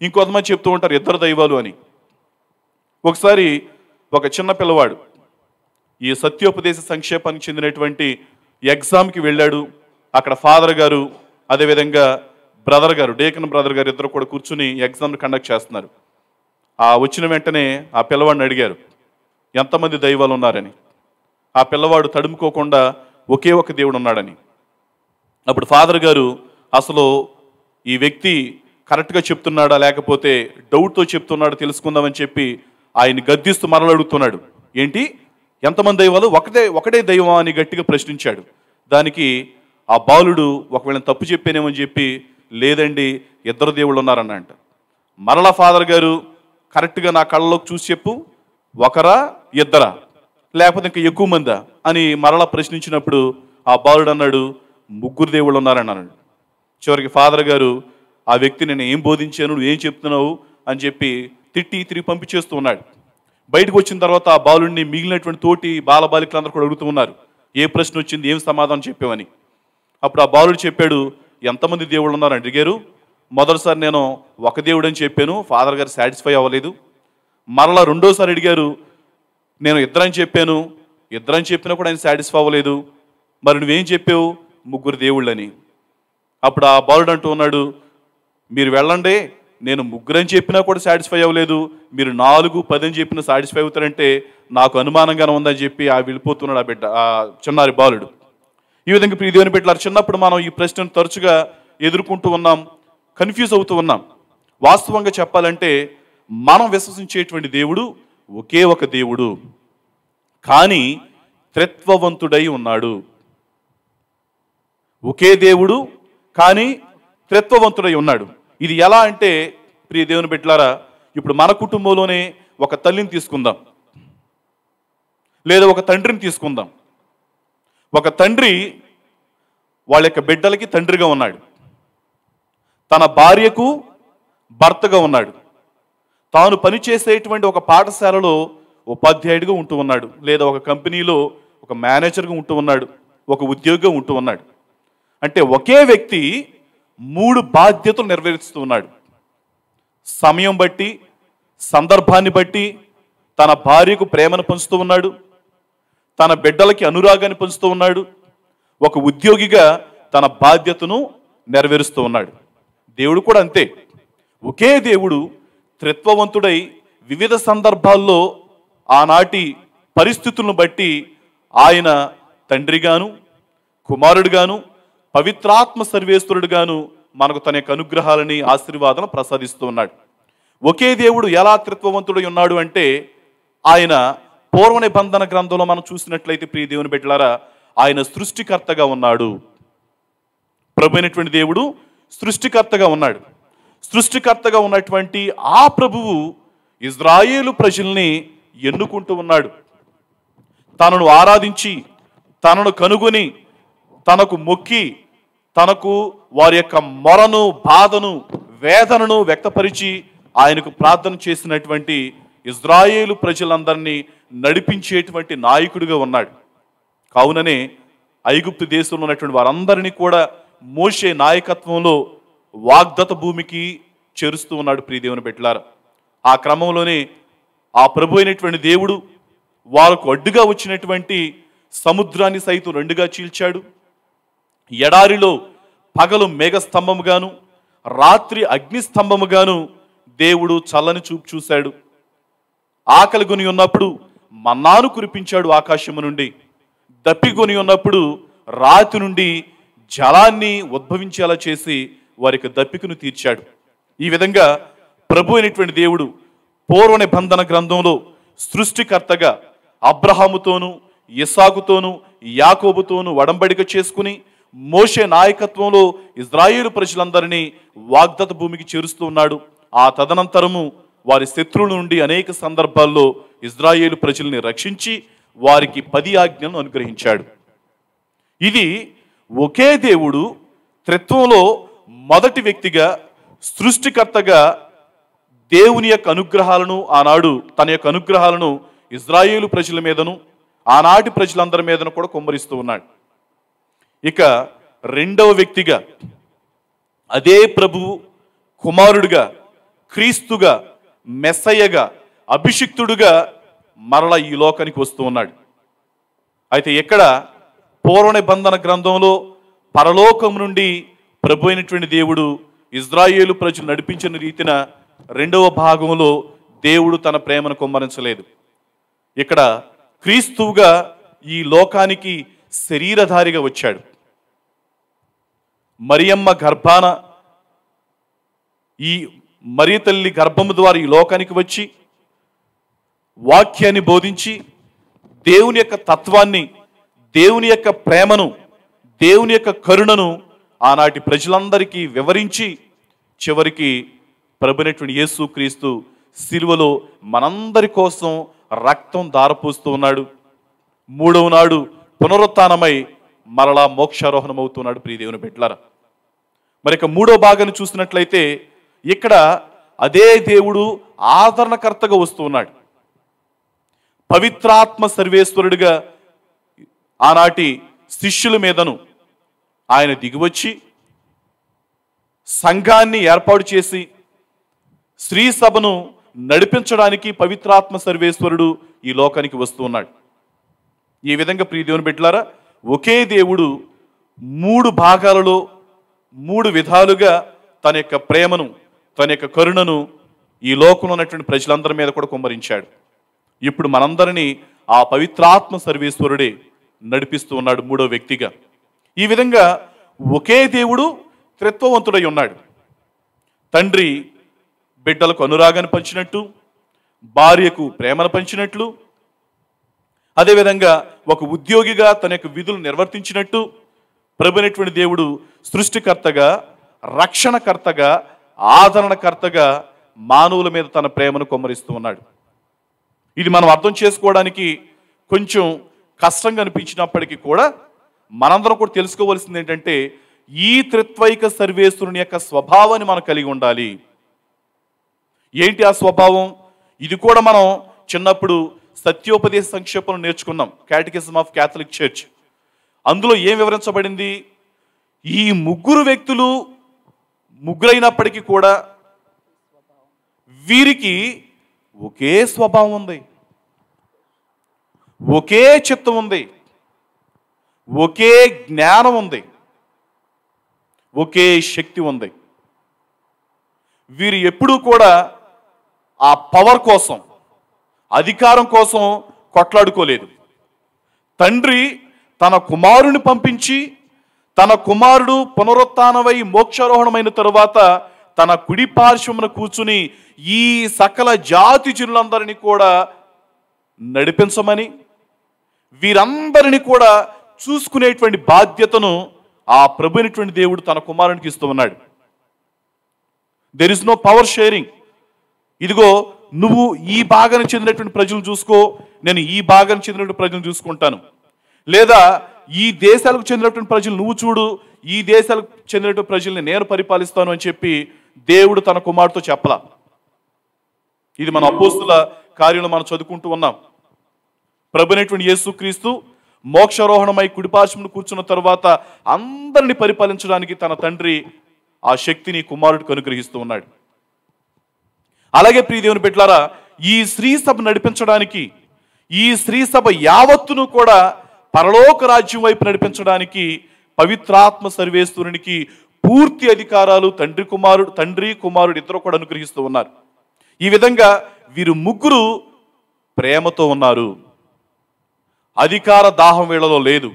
ఇంకొంతమంది చెప్తూ ఉంటారు ఇద్దరు దైవాలు అని ఒకసారి ఒక చిన్న పిల్లవాడు ఈ సత్యోపదేశ సంక్షేపానికి చెందినటువంటి ఎగ్జామ్కి వెళ్ళాడు అక్కడ ఫాదర్ గారు అదేవిధంగా బ్రదర్ గారు డేకన్ బ్రదర్ గారు ఇద్దరు కూడా కూర్చుని ఎగ్జామ్ని కండక్ట్ చేస్తున్నారు ఆ వచ్చిన వెంటనే ఆ పిల్లవాడిని అడిగారు ఎంతమంది దైవాలు ఉన్నారని ఆ పిల్లవాడు తడుముకోకుండా ఒకే ఒక దేవుడు ఉన్నాడని అప్పుడు ఫాదర్ గారు అసలు ఈ వ్యక్తి కరెక్ట్గా చెప్తున్నాడా లేకపోతే డౌట్తో చెప్తున్నాడా తెలుసుకుందామని చెప్పి ఆయన గద్దిస్తూ మరల అడుగుతున్నాడు ఏంటి ఎంతమంది దైవాలు ఒకటే ఒకటే దైవం అని గట్టిగా ప్రశ్నించాడు దానికి ఆ బాలుడు ఒకవేళ నేను తప్పు చెప్పానేమని చెప్పి లేదండి ఇద్దరు దేవుళ్ళు ఉన్నారన్న అంట మరలా ఫాదర్ గారు కరెక్ట్గా నా కళ్ళలోకి చూసి చెప్పు ఒకరా ఇద్దరా లేకపోతే ఇంకా ఎక్కువ మందా అని మరలా ప్రశ్నించినప్పుడు ఆ బాలుడు అన్నాడు ముగ్గురు దేవుళ్ళు ఉన్నారని అన్నాడు చివరికి ఫాదర్ గారు ఆ వ్యక్తి నేను ఏం బోధించాను నువ్వు ఏం చెప్తున్నావు అని చెప్పి తిట్టి తిరిగి పంపించేస్తూ ఉన్నాడు బయటకు వచ్చిన తర్వాత ఆ బాలుడిని మిగిలినటువంటి తోటి బాలబాలికలందరూ కూడా అడుగుతూ ఉన్నారు ఏ ప్రశ్న వచ్చింది ఏం సమాధానం చెప్పావని అప్పుడు ఆ బాలుడు చెప్పాడు ఎంతమంది దేవుళ్ళు ఉన్నారని అడిగారు మొదటిసారి నేను ఒక దేవుడు అని చెప్పాను ఫాదర్ గారు సాటిస్ఫై అవ్వలేదు మరలా రెండోసారి అడిగారు నేను ఇద్దరని చెప్పాను ఇద్దరని చెప్పినా కూడా ఆయన సాటిస్ఫై అవ్వలేదు మరి నువ్వేం చెప్పావు ముగ్గురు దేవుళ్ళని అప్పుడు ఆ బాలుడు అంటూ ఉన్నాడు మీరు వెళ్ళండి నేను ముగ్గురని చెప్పినా కూడా సాటిస్ఫై అవ్వలేదు మీరు నాలుగు పది అని చెప్పినా సాటిస్ఫై అవుతారంటే నాకు అనుమానంగానే ఉందని చెప్పి ఆ వెళ్ళిపోతున్నాడు ఆ బిడ్డ ఆ చిన్నారి బాలుడు ఈ విధంగా ప్రియ దేవుని బిడ్డలారు చిన్నప్పుడు మనం ఈ ప్రశ్నను తరచుగా ఎదుర్కొంటూ ఉన్నాం కన్ఫ్యూజ్ అవుతూ ఉన్నాం వాస్తవంగా చెప్పాలంటే మనం విశ్వసించేటువంటి దేవుడు ఒకే ఒక దేవుడు కానీ త్రిత్వవంతుడై ఉన్నాడు ఒకే దేవుడు కానీ త్రిత్వవంతుడై ఉన్నాడు ఇది ఎలా అంటే ప్రియ దేవుని బిడ్డలారా ఇప్పుడు మన కుటుంబంలోనే ఒక తల్లిని తీసుకుందాం లేదా ఒక తండ్రిని తీసుకుందాం ఒక తండ్రి వాళ్ళ యొక్క బిడ్డలకి తండ్రిగా ఉన్నాడు తన భార్యకు భర్తగా ఉన్నాడు తాను పనిచేసేటువంటి ఒక పాఠశాలలో ఉపాధ్యాయుడిగా ఉంటూ ఉన్నాడు లేదా ఒక కంపెనీలో ఒక మేనేజర్గా ఉంటూ ఉన్నాడు ఒక ఉద్యోగిగా ఉంటూ ఉన్నాడు అంటే ఒకే వ్యక్తి మూడు బాధ్యతలు నెరవేరుస్తూ ఉన్నాడు సమయం బట్టి సందర్భాన్ని బట్టి తన భార్యకు ప్రేమను పంచుతూ ఉన్నాడు తన బిడ్డలకి అనురాగాన్ని పంచుతూ ఉన్నాడు ఒక ఉద్యోగిగా తన బాధ్యతను నెరవేరుస్తూ ఉన్నాడు దేవుడు కూడా అంతే ఒకే దేవుడు త్రిత్వవంతుడై వివిధ సందర్భాల్లో ఆనాటి పరిస్థితులను బట్టి ఆయన తండ్రిగాను కుమారుడిగాను పవిత్రాత్మ సర్వేశ్వరుడుగాను మనకు తన యొక్క అనుగ్రహాలని ఆశీర్వాదం ప్రసాదిస్తూ ఉన్నాడు ఒకే దేవుడు ఎలా త్రిత్వవంతుడై ఉన్నాడు అంటే ఆయన పూర్వ నిబంధన గ్రంథంలో మనం చూసినట్లయితే ప్రియ దేవుని బిడ్డలారా ఆయన సృష్టికర్తగా ఉన్నాడు ప్రభు అయినటువంటి దేవుడు సృష్టికర్తగా ఉన్నాడు సృష్టికర్తగా ఉన్నటువంటి ఆ ప్రభువు ఇజ్రాయేలు ప్రజల్ని ఎన్నుకుంటూ ఉన్నాడు తనను ఆరాధించి తనను కనుగొని తనకు మొక్కి తనకు వారి యొక్క మొరను బాధను వేదనను వ్యక్తపరిచి ఆయనకు ప్రార్థన చేసినటువంటి ఇజ్రాయేలు ప్రజలందరినీ నడిపించేటువంటి నాయకుడిగా ఉన్నాడు కావుననే ఐగుప్తు దేశంలో ఉన్నటువంటి వారందరినీ కూడా మోషే నాయకత్వంలో వాగ్దత భూమికి చేరుస్తూ ఉన్నాడు ప్రియదేవుని బిడ్డలారా ఆ క్రమంలోనే ఆ ప్రభు అయినటువంటి దేవుడు వారికి అడ్డుగా వచ్చినటువంటి సముద్రాన్ని సైతం రెండుగా చీల్చాడు ఎడారిలో పగలు మేఘస్తంభముగాను రాత్రి అగ్నిస్తంభముగాను దేవుడు చల్లని చూపు చూశాడు ఆకలి కొని ఉన్నప్పుడు మన్నాను కురిపించాడు ఆకాశము నుండి దప్పికొని ఉన్నప్పుడు రాతి నుండి జలాన్ని ఉద్భవించేలా చేసి వారికి దప్పికను తీర్చాడు ఈ విధంగా ప్రభు అయినటువంటి దేవుడు పూర్వ నిబంధన గ్రంథంలో సృష్టికర్తగా అబ్రహాముతోనూ ఇసాకుతోనూ యాకోబుతోనూ వడంబడిక చేసుకుని మోషే నాయకత్వంలో ఇజ్రాయేలు ప్రజలందరినీ వాగ్దత భూమికి చేరుస్తూ ఉన్నాడు ఆ తదనంతరము వారి శత్రువుల నుండి అనేక సందర్భాల్లో ఇజ్రాయేలు ప్రజల్ని రక్షించి వారికి పది ఆజ్ఞలను అనుగ్రహించాడు ఇది ఒకే దేవుడు త్రిత్వంలో మొదటి వ్యక్తిగా సృష్టికర్తగా దేవుని యొక్క అనుగ్రహాలను ఆనాడు తన యొక్క అనుగ్రహాలను ఇజ్రాయేలు ప్రజల మీదను ఆనాటి ప్రజలందరి మీదను కూడా కుమ్మరిస్తూ ఉన్నాడు ఇక రెండవ వ్యక్తిగా అదే ప్రభువు కుమారుడిగా క్రీస్తుగా మెస్సయ్యగా అభిషిక్తుడుగా మరల ఈ లోకానికి వస్తూ ఉన్నాడు అయితే ఇక్కడ పూర్వ నిబంధన గ్రంథంలో పరలోకం నుండి ప్రభు అయినటువంటి దేవుడు ఇజ్రాయేలు ప్రజలు నడిపించిన రీతిన రెండవ భాగంలో దేవుడు తన ప్రేమను కుమ్మరించలేదు ఇక్కడ క్రీస్తువుగా ఈ లోకానికి శరీరధారిగా వచ్చాడు మరియమ్మ గర్భాన ఈ మరియ తల్లి గర్భము ద్వారా ఈ లోకానికి వచ్చి వాక్యాన్ని బోధించి దేవుని యొక్క తత్వాన్ని దేవుని యొక్క ప్రేమను దేవుని యొక్క కరుణను ఆనాటి ప్రజలందరికీ వివరించి చివరికి ప్రభునటువంటి యేసు క్రీస్తు సిలువలో మనందరి కోసం రక్తం దారపూస్తూ ఉన్నాడు మూడవ నాడు పునరుత్నమై మరలా మోక్షారోహణం అవుతున్నాడు ప్రియ దేవుని బిడ్డలారా మరి ఇక మూడో భాగాన్ని చూసినట్లయితే ఇక్కడ అదే దేవుడు ఆదరణకర్తగా వస్తూ ఉన్నాడు పవిత్రాత్మ సర్వేశ్వరుడిగా ఆనాటి శిష్యుల మీదను ఆయన దిగివచ్చి సంఘాన్ని ఏర్పాటు చేసి స్త్రీ సభను నడిపించడానికి పవిత్రాత్మ సర్వేశ్వరుడు ఈ లోకానికి వస్తూ ఉన్నాడు ఈ విధంగా ప్రియ దేవుని బిడ్డలారా ఒకే దేవుడు మూడు భాగాలలో మూడు విధాలుగా తన యొక్క ప్రేమను తన యొక్క కరుణను ఈ లోకంలో ఉన్నటువంటి ప్రజలందరి మీద కూడా కుమ్మరించాడు ఇప్పుడు మనందరినీ ఆ పవిత్రాత్మ సర్వేశ్వరుడే నడిపిస్తూ ఉన్నాడు మూడో వ్యక్తిగా ఈ విధంగా ఒకే దేవుడు త్రిత్వవంతుడై ఉన్నాడు తండ్రి బిడ్డలకు అనురాగాన్ని పంచినట్టు భార్యకు ప్రేమను పంచినట్లు అదేవిధంగా ఒక ఉద్యోగిగా తన యొక్క విధులు నిర్వర్తించినట్టు ప్రభునటువంటి దేవుడు సృష్టికర్తగా రక్షణకర్తగా ఆదరణకర్తగా మానవుల మీద తన ప్రేమను కొమ్మరిస్తూ ఉన్నాడు ఇది మనం అర్థం చేసుకోవడానికి కొంచెం కష్టంగా అనిపించినప్పటికీ కూడా మనందరం కూడా తెలుసుకోవాల్సింది ఏంటంటే ఈ త్రిత్వైక సర్వేశ్వరుని యొక్క స్వభావాన్ని మనం కలిగి ఉండాలి ఏంటి ఆ స్వభావం ఇది కూడా మనం చిన్నప్పుడు సత్యోపదేశ సంక్షేపం నేర్చుకున్నాం క్యాటకిజం ఆఫ్ క్యాథలిక్ చర్చ్ అందులో ఏం వివరించబడింది ఈ ముగ్గురు వ్యక్తులు ముగ్గురైనప్పటికీ కూడా వీరికి ఒకే స్వభావం ఉంది ఒకే చిత్తం ఉంది ఒకే జ్ఞానం ఉంది ఒకే శక్తి ఉంది వీరు ఎప్పుడూ కూడా ఆ పవర్ కోసం అధికారం కోసం కొట్లాడుకోలేదు తండ్రి తన కుమారుని పంపించి తన కుమారుడు పునరుత్నమై మోక్షారోహణమైన తరువాత తన కుడి పార్శ్వమున కూర్చుని ఈ సకల జాతి జనులందరినీ కూడా నడిపించమని వీరందరిని కూడా చూసుకునేటువంటి బాధ్యతను ఆ ప్రభునటువంటి దేవుడు తన కుమారునికి ఇస్తూ ఉన్నాడు there is no power sharing ఇదిగో నువ్వు ఈ భాగానికి చెందినటువంటి ప్రజలు చూసుకో నేను ఈ భాగానికి చెందినటువంటి ప్రజలను చూసుకుంటాను లేదా ఈ దేశాలకు చెందినటువంటి ప్రజలు నువ్వు చూడు ఈ దేశాలకు చెందినటువంటి ప్రజల్ని నేను పరిపాలిస్తాను అని చెప్పి దేవుడు తన కుమారుతో చెప్పలా ఇది మన అపోస్తుల కార్యంలో మనం చదువుకుంటూ ఉన్నాం ప్రభునటువంటి యేసుక్రీస్తు మోక్షారోహణమై కుడిపార్శ్వమును కూర్చున్న తరువాత అందరిని పరిపాలించడానికి తన తండ్రి ఆ శక్తిని కుమారుడికి అనుగ్రహిస్తూ ఉన్నాడు అలాగే ప్రియదేవుని పెట్టారా ఈ స్త్రీ సభ నడిపించడానికి ఈ స్త్రీ సభ యావత్తును కూడా పరలోక రాజ్యం వైపు నడిపించడానికి పవిత్రాత్మ సర్వేశ్వరునికి పూర్తి అధికారాలు తండ్రి కుమారుడు తండ్రి కుమారుడు ఇద్దరు కూడా అనుగ్రహిస్తూ ఉన్నారు ఈ విధంగా వీరు ముగ్గురు ప్రేమతో ఉన్నారు అధికార దాహం వీళ్ళలో లేదు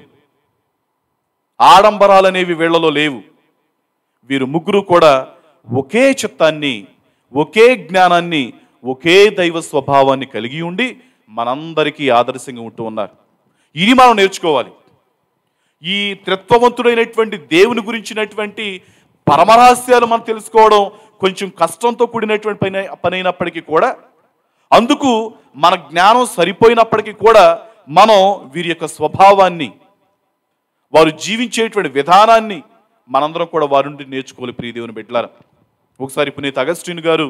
ఆడంబరాలనేవి వీళ్ళలో లేవు వీరు ముగ్గురు కూడా ఒకే చిత్తాన్ని ఒకే జ్ఞానాన్ని ఒకే దైవ స్వభావాన్ని కలిగి ఉండి మనందరికీ ఆదర్శంగా ఉంటూ ఉన్నారు ఇది మనం నేర్చుకోవాలి ఈ త్రిత్వవంతుడైనటువంటి దేవుని గురించినటువంటి పరమరహస్యాలు మనం తెలుసుకోవడం కొంచెం కష్టంతో కూడినటువంటి పని పని అయినప్పటికీ కూడా అందుకు మన జ్ఞానం సరిపోయినప్పటికీ కూడా మనం వీరి యొక్క స్వభావాన్ని వారు జీవించేటువంటి విధానాన్ని మనందరం కూడా వారి నుండి నేర్చుకోవాలి ప్రియ దేవుని బిడ్డలారా ఒకసారి పునీత్ అగస్టిన్ గారు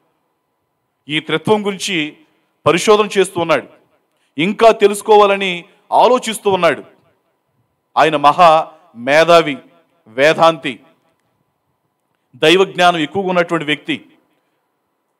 ఈ త్రిత్వం గురించి పరిశోధన చేస్తూ ఉన్నాడు ఇంకా తెలుసుకోవాలని ఆలోచిస్తూ ఉన్నాడు ఆయన మహా మేధావి వేదాంతి దైవ జ్ఞానం ఎక్కువగా ఉన్నటువంటి వ్యక్తి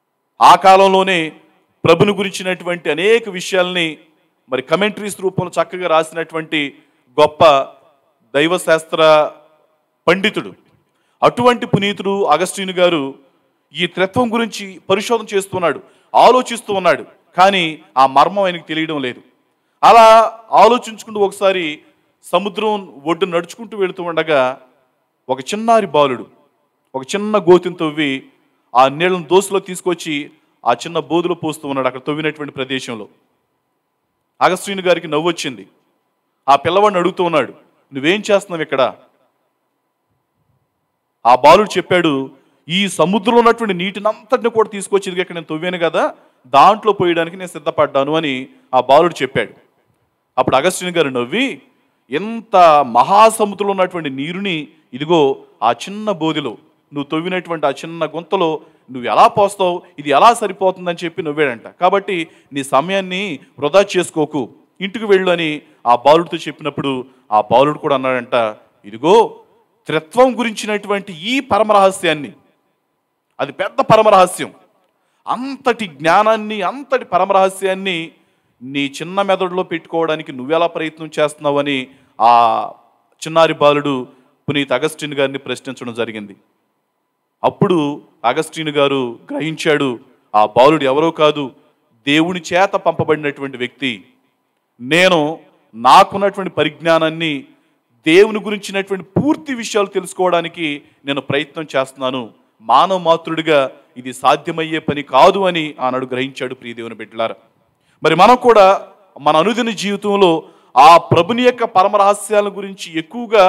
ఆ కాలంలోనే ప్రభుని గురించినటువంటి అనేక విషయాల్ని మరి కమెంటరీస్ రూపంలో చక్కగా రాసినటువంటి గొప్ప దైవశాస్త్ర పండితుడు అటువంటి పునీతుడు అగస్టీన్ గారు ఈ త్రిత్వం గురించి పరిశోధన చేస్తున్నాడు ఆలోచిస్తూ ఉన్నాడు కానీ ఆ మర్మం ఆయనకు తెలియడం లేదు అలా ఆలోచించుకుంటూ ఒకసారి సముద్రం ఒడ్డు నడుచుకుంటూ వెళుతూ ఉండగా ఒక చిన్నారి బాలుడు ఒక చిన్న గోతిని తవ్వి ఆ నీళ్ళను దోసులో తీసుకొచ్చి ఆ చిన్న బోధులో పోస్తూ ఉన్నాడు అక్కడ తవ్వినటువంటి ప్రదేశంలో అగస్ట్రీన్ గారికి నవ్వు వచ్చింది ఆ పిల్లవాడిని అడుగుతూ ఉన్నాడు నువ్వేం చేస్తున్నావు ఇక్కడ ఆ బాలుడు చెప్పాడు ఈ సముద్రంలో ఉన్నటువంటి నీటినంతటిని కూడా తీసుకొచ్చి ఇదిగో ఇక్కడ నేను తవ్వాను కదా దాంట్లో పోయడానికి నేను సిద్ధపడ్డాను అని ఆ బాలుడు చెప్పాడు అప్పుడు అగస్టిన్ గారు నవ్వి ఎంత మహాసముద్రంలో ఉన్నటువంటి నీరుని ఇదిగో ఆ చిన్న బోధిలో నువ్వు తవ్వినటువంటి ఆ చిన్న గుంతలో నువ్వు ఎలా పోస్తావు ఇది ఎలా సరిపోతుందని చెప్పి నవ్వాడంట కాబట్టి నీ సమయాన్ని వృధా చేసుకోకు ఇంటికి వెళ్ళు అని ఆ బాలుడితో చెప్పినప్పుడు ఆ బాలుడు కూడా అన్నాడంట ఇదిగో త్రిత్వం గురించినటువంటి ఈ పరమరహస్యాన్ని అది పెద్ద పరమరహస్యం అంతటి జ్ఞానాన్ని అంతటి పరమరహస్యాన్ని నీ చిన్న మెదడులో పెట్టుకోవడానికి నువ్వెలా ప్రయత్నం చేస్తున్నావని ఆ చిన్నారి బాలుడు పునీత్ అగస్టిన్ గారిని ప్రశ్నించడం జరిగింది అప్పుడు అగస్టిన్ గారు గ్రహించాడు ఆ బాలుడు ఎవరో కాదు దేవుని చేత పంపబడినటువంటి వ్యక్తి నేను నాకున్నటువంటి పరిజ్ఞానాన్ని దేవుని గురించినటువంటి పూర్తి విషయాలు తెలుసుకోవడానికి నేను ప్రయత్నం చేస్తున్నాను మానవ మాతృడిగా ఇది సాధ్యమయ్యే పని కాదు అని ఆనాడు గ్రహించాడు ప్రియ దేవుని బిడ్డలారా మరి మనం కూడా మన అనుదిన జీవితంలో ఆ ప్రభుని యొక్క పరమరహస్యాల గురించి ఎక్కువగా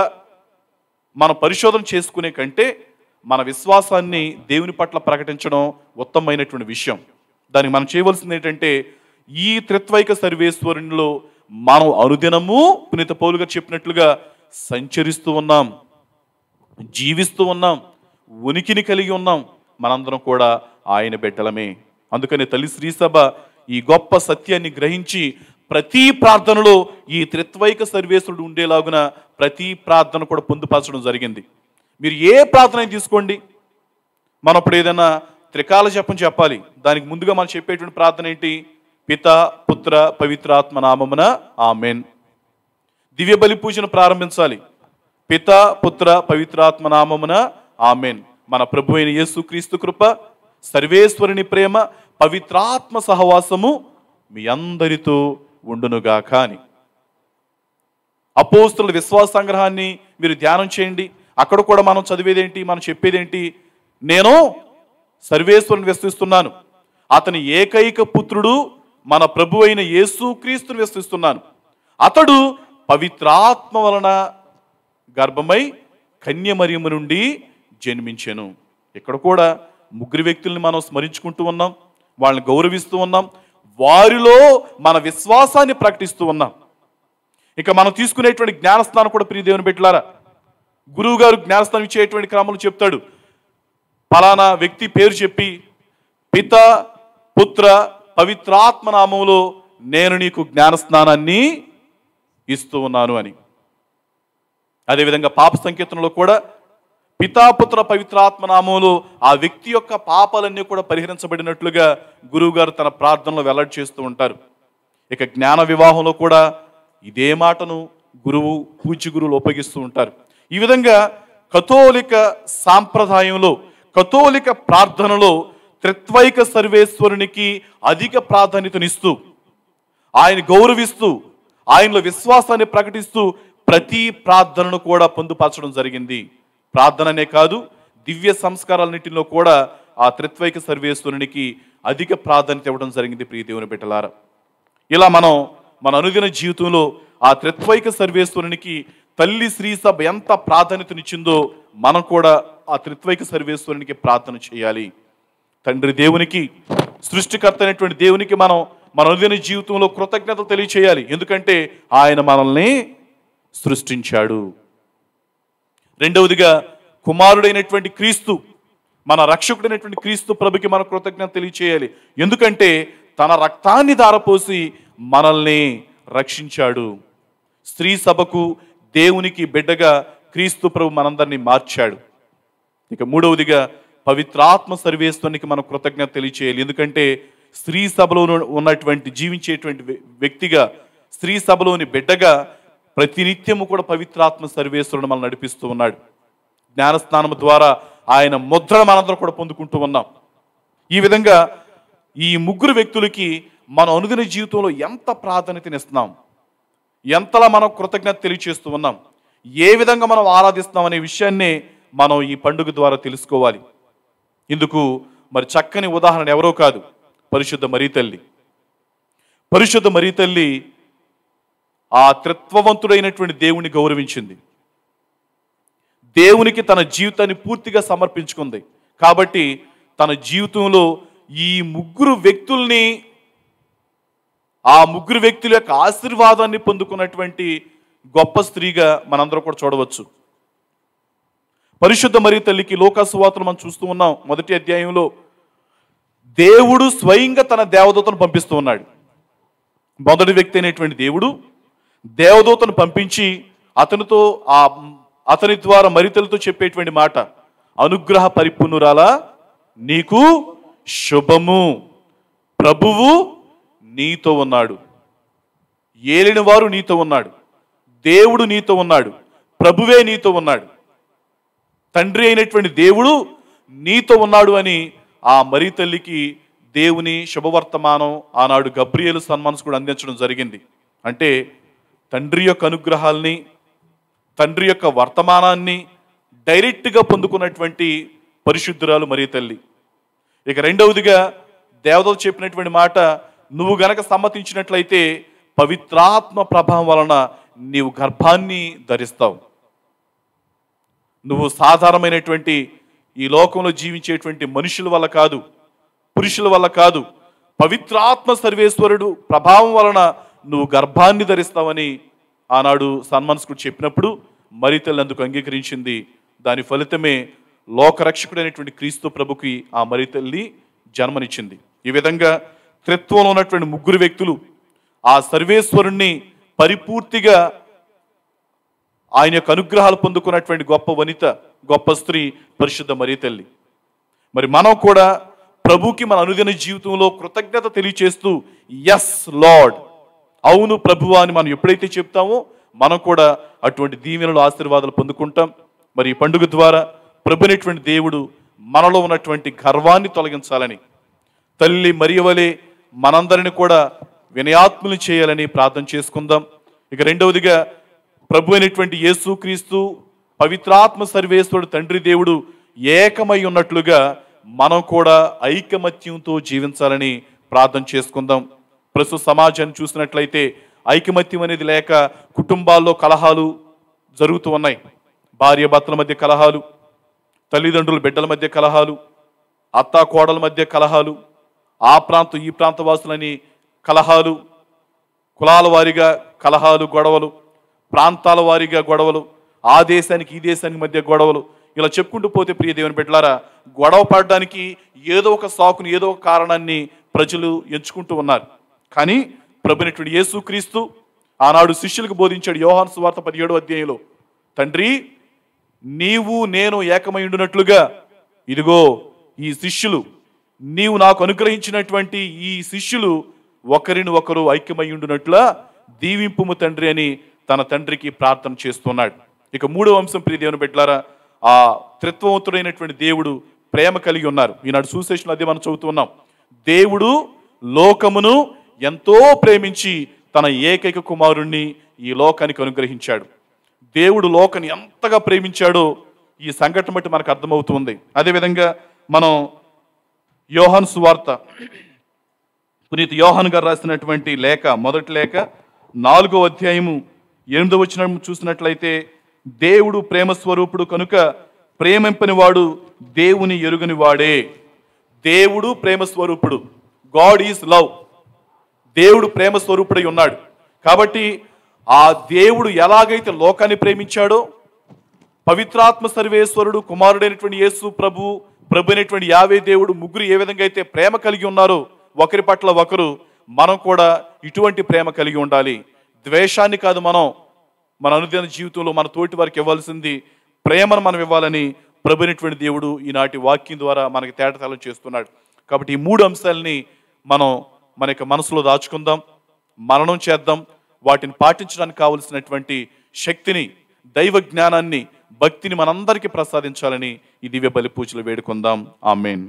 మన పరిశోధన చేసుకునే కంటే మన విశ్వాసాన్ని దేవుని పట్ల ప్రకటించడం ఉత్తమమైనటువంటి విషయం దానికి మనం చేయవలసింది ఏంటంటే ఈ త్రిత్వైక సర్వేశ్వరునిలో మనం అనుదినము పునీత పౌలు గారు చెప్పినట్లుగా సంచరిస్తూ ఉన్నాం జీవిస్తూ ఉన్నాం ఉనికిని కలిగి ఉన్నాం మనందరం కూడా ఆయన బిడ్డలమే అందుకని తల్లి శ్రీసభ ఈ గొప్ప సత్యాన్ని గ్రహించి ప్రతి ప్రార్థనలో ఈ త్రిత్వైక సర్వేశ్వరుడు ఉండేలాగున ప్రతి ప్రార్థన కూడా పొందుపరచడం జరిగింది మీరు ఏ ప్రార్థన అయినా తీసుకోండి మనం ఇప్పుడు ఏదైనా త్రికాల జపం చెప్పాలి దానికి ముందుగా మనం చెప్పేటువంటి ప్రార్థన ఏంటి పిత పుత్ర పవిత్రాత్మ నామమున ఆమెన్ దివ్య బలి పూజను ప్రారంభించాలి పిత పుత్ర పవిత్రాత్మ నామమున ఆమెన్ మన ప్రభు అయిన యేసు క్రీస్తు కృప సర్వేశ్వరుని ప్రేమ పవిత్రాత్మ సహవాసము మీ అందరితో ఉండునుగా కాని అపోస్తుల విశ్వాస సంగ్రహాన్ని మీరు ధ్యానం చేయండి అక్కడ కూడా మనం చదివేదేంటి మనం చెప్పేదేంటి నేను సర్వేశ్వరుని విశ్వసిస్తున్నాను అతని ఏకైక పుత్రుడు మన ప్రభు అయిన యేసు క్రీస్తుని విశ్వసిస్తున్నాను అతడు పవిత్రాత్మ వలన గర్భమై కన్యమరియము నుండి జన్మించెను ఇక్కడ కూడా ముగ్గురు వ్యక్తుల్ని మనం స్మరించుకుంటూ ఉన్నాం వాళ్ళని గౌరవిస్తూ ఉన్నాం వారిలో మన విశ్వాసాన్ని ప్రకటిస్తూ ఉన్నాం ఇక మనం తీసుకునేటువంటి జ్ఞానస్నానం కూడా ప్రియ దేవుని పెట్టారా గురువు గారు జ్ఞానస్నానం ఇచ్చేటువంటి క్రమంలో చెప్తాడు ఫలానా వ్యక్తి పేరు చెప్పి పిత పుత్ర పవిత్రాత్మ నామంలో నేను నీకు జ్ఞానస్నానాన్ని ఇస్తూ ఉన్నాను అని అదేవిధంగా పాప సంకీర్తనలో కూడా పితాపుత్ర పవిత్రాత్మ నామంలో ఆ వ్యక్తి యొక్క పాపాలన్నీ కూడా పరిహరించబడినట్లుగా గురువుగారు తన ప్రార్థనలో వెల్లడి చేస్తూ ఉంటారు ఇక జ్ఞాన వివాహంలో కూడా ఇదే మాటను గురువు పూజ్య గురువులు ఉపయోగిస్తూ ఉంటారు ఈ విధంగా కథోలిక సాంప్రదాయంలో కథోలిక ప్రార్థనలో త్రిత్వైక సర్వేశ్వరునికి అధిక ప్రాధాన్యతనిస్తూ ఆయన గౌరవిస్తూ ఆయనలో విశ్వాసాన్ని ప్రకటిస్తూ ప్రతి ప్రార్థనను కూడా పొందుపరచడం జరిగింది ప్రార్థననే కాదు దివ్య సంస్కారాలన్నింటిలో కూడా ఆ త్రిత్వైక సర్వేశ్వరునికి అధిక ప్రాధాన్యత ఇవ్వడం జరిగింది ప్రియ దేవుని బిడ్డలారా ఇలా మనం మన అనుదిన జీవితంలో ఆ త్రిత్వైక సర్వేశ్వరునికి తల్లి శ్రీ సభ ఎంత ప్రాధాన్యతనిచ్చిందో మనం కూడా ఆ త్రిత్వైక సర్వేశ్వరునికి ప్రార్థన చేయాలి తండ్రి దేవునికి సృష్టికర్త అయినటువంటి దేవునికి మనం మన అనుదిన జీవితంలో కృతజ్ఞతలు తెలియచేయాలి ఎందుకంటే ఆయన మనల్ని సృష్టించాడు రెండవదిగా కుమారుడైనటువంటి క్రీస్తు మన రక్షకుడైనటువంటి క్రీస్తు ప్రభుకి మన కృతజ్ఞత తెలియచేయాలి ఎందుకంటే తన రక్తాన్ని దారపోసి మనల్ని రక్షించాడు స్త్రీ సభకు దేవునికి బిడ్డగా క్రీస్తు ప్రభు మనందరినీ మార్చాడు ఇక మూడవదిగా పవిత్రాత్మ సర్వేశ్వరునికి మనం కృతజ్ఞత తెలియచేయాలి ఎందుకంటే స్త్రీ సభలో ఉన్నటువంటి జీవించేటువంటి వ్య- వ్యక్తిగా స్త్రీ సభలోని బిడ్డగా ప్రతినిత్యము కూడా పవిత్రాత్మ సర్వేశ్వరుడు మనం నడిపిస్తూ ఉన్నాడు జ్ఞానస్నానం ద్వారా ఆయన ముద్రను మనందరం కూడా పొందుకుంటూ ఉన్నాం ఈ విధంగా ఈ ముగ్గురు వ్యక్తులకి మన అనుదిన జీవితంలో ఎంత ప్రాధాన్యతనిస్తున్నాం ఎంతలా మనం కృతజ్ఞత తెలియచేస్తూ ఉన్నాం ఏ విధంగా మనం ఆరాధిస్తున్నాం అనే విషయాన్ని మనం ఈ పండుగ ద్వారా తెలుసుకోవాలి ఇందుకు మరి చక్కని ఉదాహరణ ఎవరో కాదు పరిశుద్ధ మరీ తల్లి పరిశుద్ధ మరీ తల్లి ఆ త్రిత్వవంతుడైనటువంటి దేవుని గౌరవించింది దేవునికి తన జీవితాన్ని పూర్తిగా సమర్పించుకుంది కాబట్టి తన జీవితంలో ఈ ముగ్గురు వ్యక్తుల్ని ఆ ముగ్గురు వ్యక్తుల యొక్క ఆశీర్వాదాన్ని పొందుకున్నటువంటి గొప్ప స్త్రీగా మనందరం కూడా చూడవచ్చు పరిశుద్ధ మరి తల్లికి లోకాసువార్తలు మనం చూస్తూ ఉన్నాం మొదటి అధ్యాయంలో దేవుడు స్వయంగా తన దేవదూతను పంపిస్తూ ఉన్నాడు మొదటి వ్యక్తి అయినటువంటి దేవుడు దేవదూతను పంపించి అతనితో ఆ అతని ద్వారా మరితలతో చెప్పేటువంటి మాట అనుగ్రహ పరిపూర్ణురాలా నీకు శుభము ప్రభువు నీతో ఉన్నాడు ఏలిన వారు నీతో ఉన్నాడు దేవుడు నీతో ఉన్నాడు ప్రభువే నీతో ఉన్నాడు తండ్రి అయినటువంటి దేవుడు నీతో ఉన్నాడు అని ఆ మరీ తల్లికి దేవుని శుభవర్తమానం ఆనాడు గబ్రియేలు సన్మాన్స్ కూడా అందించడం జరిగింది అంటే తండ్రి యొక్క అనుగ్రహాల్ని తండ్రి యొక్క వర్తమానాన్ని డైరెక్ట్గా పొందుకున్నటువంటి పరిశుద్ధురాలు మరీ తల్లి ఇక రెండవదిగా దేవతలు చెప్పినటువంటి మాట నువ్వు గనక సమ్మతించినట్లయితే పవిత్రాత్మ ప్రభావం వలన నీవు గర్భాన్ని ధరిస్తావు నువ్వు సాధారణమైనటువంటి ఈ లోకంలో జీవించేటువంటి మనుషుల వల్ల కాదు పురుషుల వల్ల కాదు పవిత్రాత్మ సర్వేశ్వరుడు ప్రభావం వలన నువ్వు గర్భాన్ని ధరిస్తావని ఆనాడు సన్మాన్స్కుడు చెప్పినప్పుడు మరి తల్లి అందుకు అంగీకరించింది దాని ఫలితమే లోకరక్షకుడైనటువంటి క్రీస్తు ప్రభుకి ఆ మరి తల్లి జన్మనిచ్చింది ఈ విధంగా త్రిత్వంలో ఉన్నటువంటి ముగ్గురు వ్యక్తులు ఆ సర్వేశ్వరుణ్ణి పరిపూర్తిగా ఆయన యొక్క అనుగ్రహాలు పొందుకున్నటువంటి గొప్ప వనిత గొప్ప స్త్రీ పరిశుద్ధ మరీ తల్లి మరి మనం కూడా ప్రభుకి మన అనుదిన జీవితంలో కృతజ్ఞత తెలియచేస్తూ ఎస్ లార్డ్ అవును ప్రభువా అని మనం ఎప్పుడైతే చెప్తామో మనం కూడా అటువంటి దీవెనలు ఆశీర్వాదాలు పొందుకుంటాం మరి ఈ పండుగ ద్వారా ప్రభునటువంటి దేవుడు మనలో ఉన్నటువంటి గర్వాన్ని తొలగించాలని తల్లి మరియవలే మనందరిని కూడా వినయాత్ములు చేయాలని ప్రార్థన చేసుకుందాం ఇక రెండవదిగా ప్రభు అయినటువంటి యేసుక్రీస్తు పవిత్రాత్మ సర్వేశ్వరుడు తండ్రి దేవుడు ఏకమై ఉన్నట్లుగా మనం కూడా ఐకమత్యంతో జీవించాలని ప్రార్థన చేసుకుందాం ప్రస్తుత సమాజాన్ని చూసినట్లయితే ఐకమత్యం అనేది లేక కుటుంబాల్లో కలహాలు జరుగుతూ ఉన్నాయి భార్య భర్తల మధ్య కలహాలు తల్లిదండ్రుల బిడ్డల మధ్య కలహాలు అత్తా కోడల మధ్య కలహాలు ఆ ప్రాంతం ఈ ప్రాంత వాసులని కలహాలు కులాల వారీగా కలహాలు గొడవలు ప్రాంతాల వారీగా గొడవలు ఆ దేశానికి ఈ దేశానికి మధ్య గొడవలు ఇలా చెప్పుకుంటూ పోతే ప్రియ దేవుని బిడ్డలారా గొడవ పడడానికి ఏదో ఒక సాకుని ఏదో ఒక కారణాన్ని ప్రజలు ఎంచుకుంటూ ఉన్నారు కానీ ప్రభునటువంటి యేసుక్రీస్తు ఆనాడు శిష్యులకు బోధించాడు యోహాను సువార్త పదిహేడు అధ్యాయంలో తండ్రి నీవు నేను ఏకమై ఉండునట్లుగా ఇదిగో ఈ శిష్యులు నీవు నాకు అనుగ్రహించినటువంటి ఈ శిష్యులు ఒకరిని ఒకరు ఐక్యమై ఉండునట్లా దీవింపుము తండ్రి అని తన తండ్రికి ప్రార్థన చేస్తున్నాడు ఇక మూడో అంశం ప్రియ దేవుని బిడ్డలారా ఆ త్రిత్వవంతుడైనటువంటి దేవుడు ప్రేమ కలిగి ఉన్నారు ఈనాడు సుశేషులు అదే మనం చదువుతున్నాం దేవుడు లోకమును ఎంతో ప్రేమించి తన ఏకైక కుమారుణ్ణి ఈ లోకానికి అనుగ్రహించాడు దేవుడు లోకని ఎంతగా ప్రేమించాడో ఈ సంఘటన బట్టి మనకు అర్థమవుతుంది అదేవిధంగా మనం యోహాన్ సువార్త పునీత్ యోహాన్ గారు రాసినటువంటి లేఖ మొదటి లేఖ నాలుగో అధ్యాయము ఎనిమిదో వచ్చిన చూసినట్లయితే దేవుడు ప్రేమ స్వరూపుడు కనుక ప్రేమింపని వాడు దేవుని ఎరుగని వాడే దేవుడు ప్రేమ స్వరూపుడు గాడ్ ఈజ్ లవ్ దేవుడు ప్రేమ స్వరూపుడై ఉన్నాడు కాబట్టి ఆ దేవుడు ఎలాగైతే లోకాన్ని ప్రేమించాడో పవిత్రాత్మ సర్వేశ్వరుడు కుమారుడైనటువంటి యేసు ప్రభు ప్రభు అయినటువంటి యావే దేవుడు ముగ్గురు ఏ విధంగా అయితే ప్రేమ కలిగి ఉన్నారో ఒకరి పట్ల ఒకరు మనం కూడా ఇటువంటి ప్రేమ కలిగి ఉండాలి ద్వేషాన్ని కాదు మనం మన అనుదిన జీవితంలో మన తోటి వారికి ఇవ్వాల్సింది ప్రేమను మనం ఇవ్వాలని ప్రభునటువంటి దేవుడు ఈనాటి వాక్యం ద్వారా మనకి తేటతలం చేస్తున్నాడు కాబట్టి ఈ మూడు అంశాలని మనం మన యొక్క మనసులో దాచుకుందాం మననం చేద్దాం వాటిని పాటించడానికి కావలసినటువంటి శక్తిని దైవ జ్ఞానాన్ని భక్తిని మనందరికీ ప్రసాదించాలని ఈ దివ్య బలి పూజలు వేడుకుందాం ఆమెన్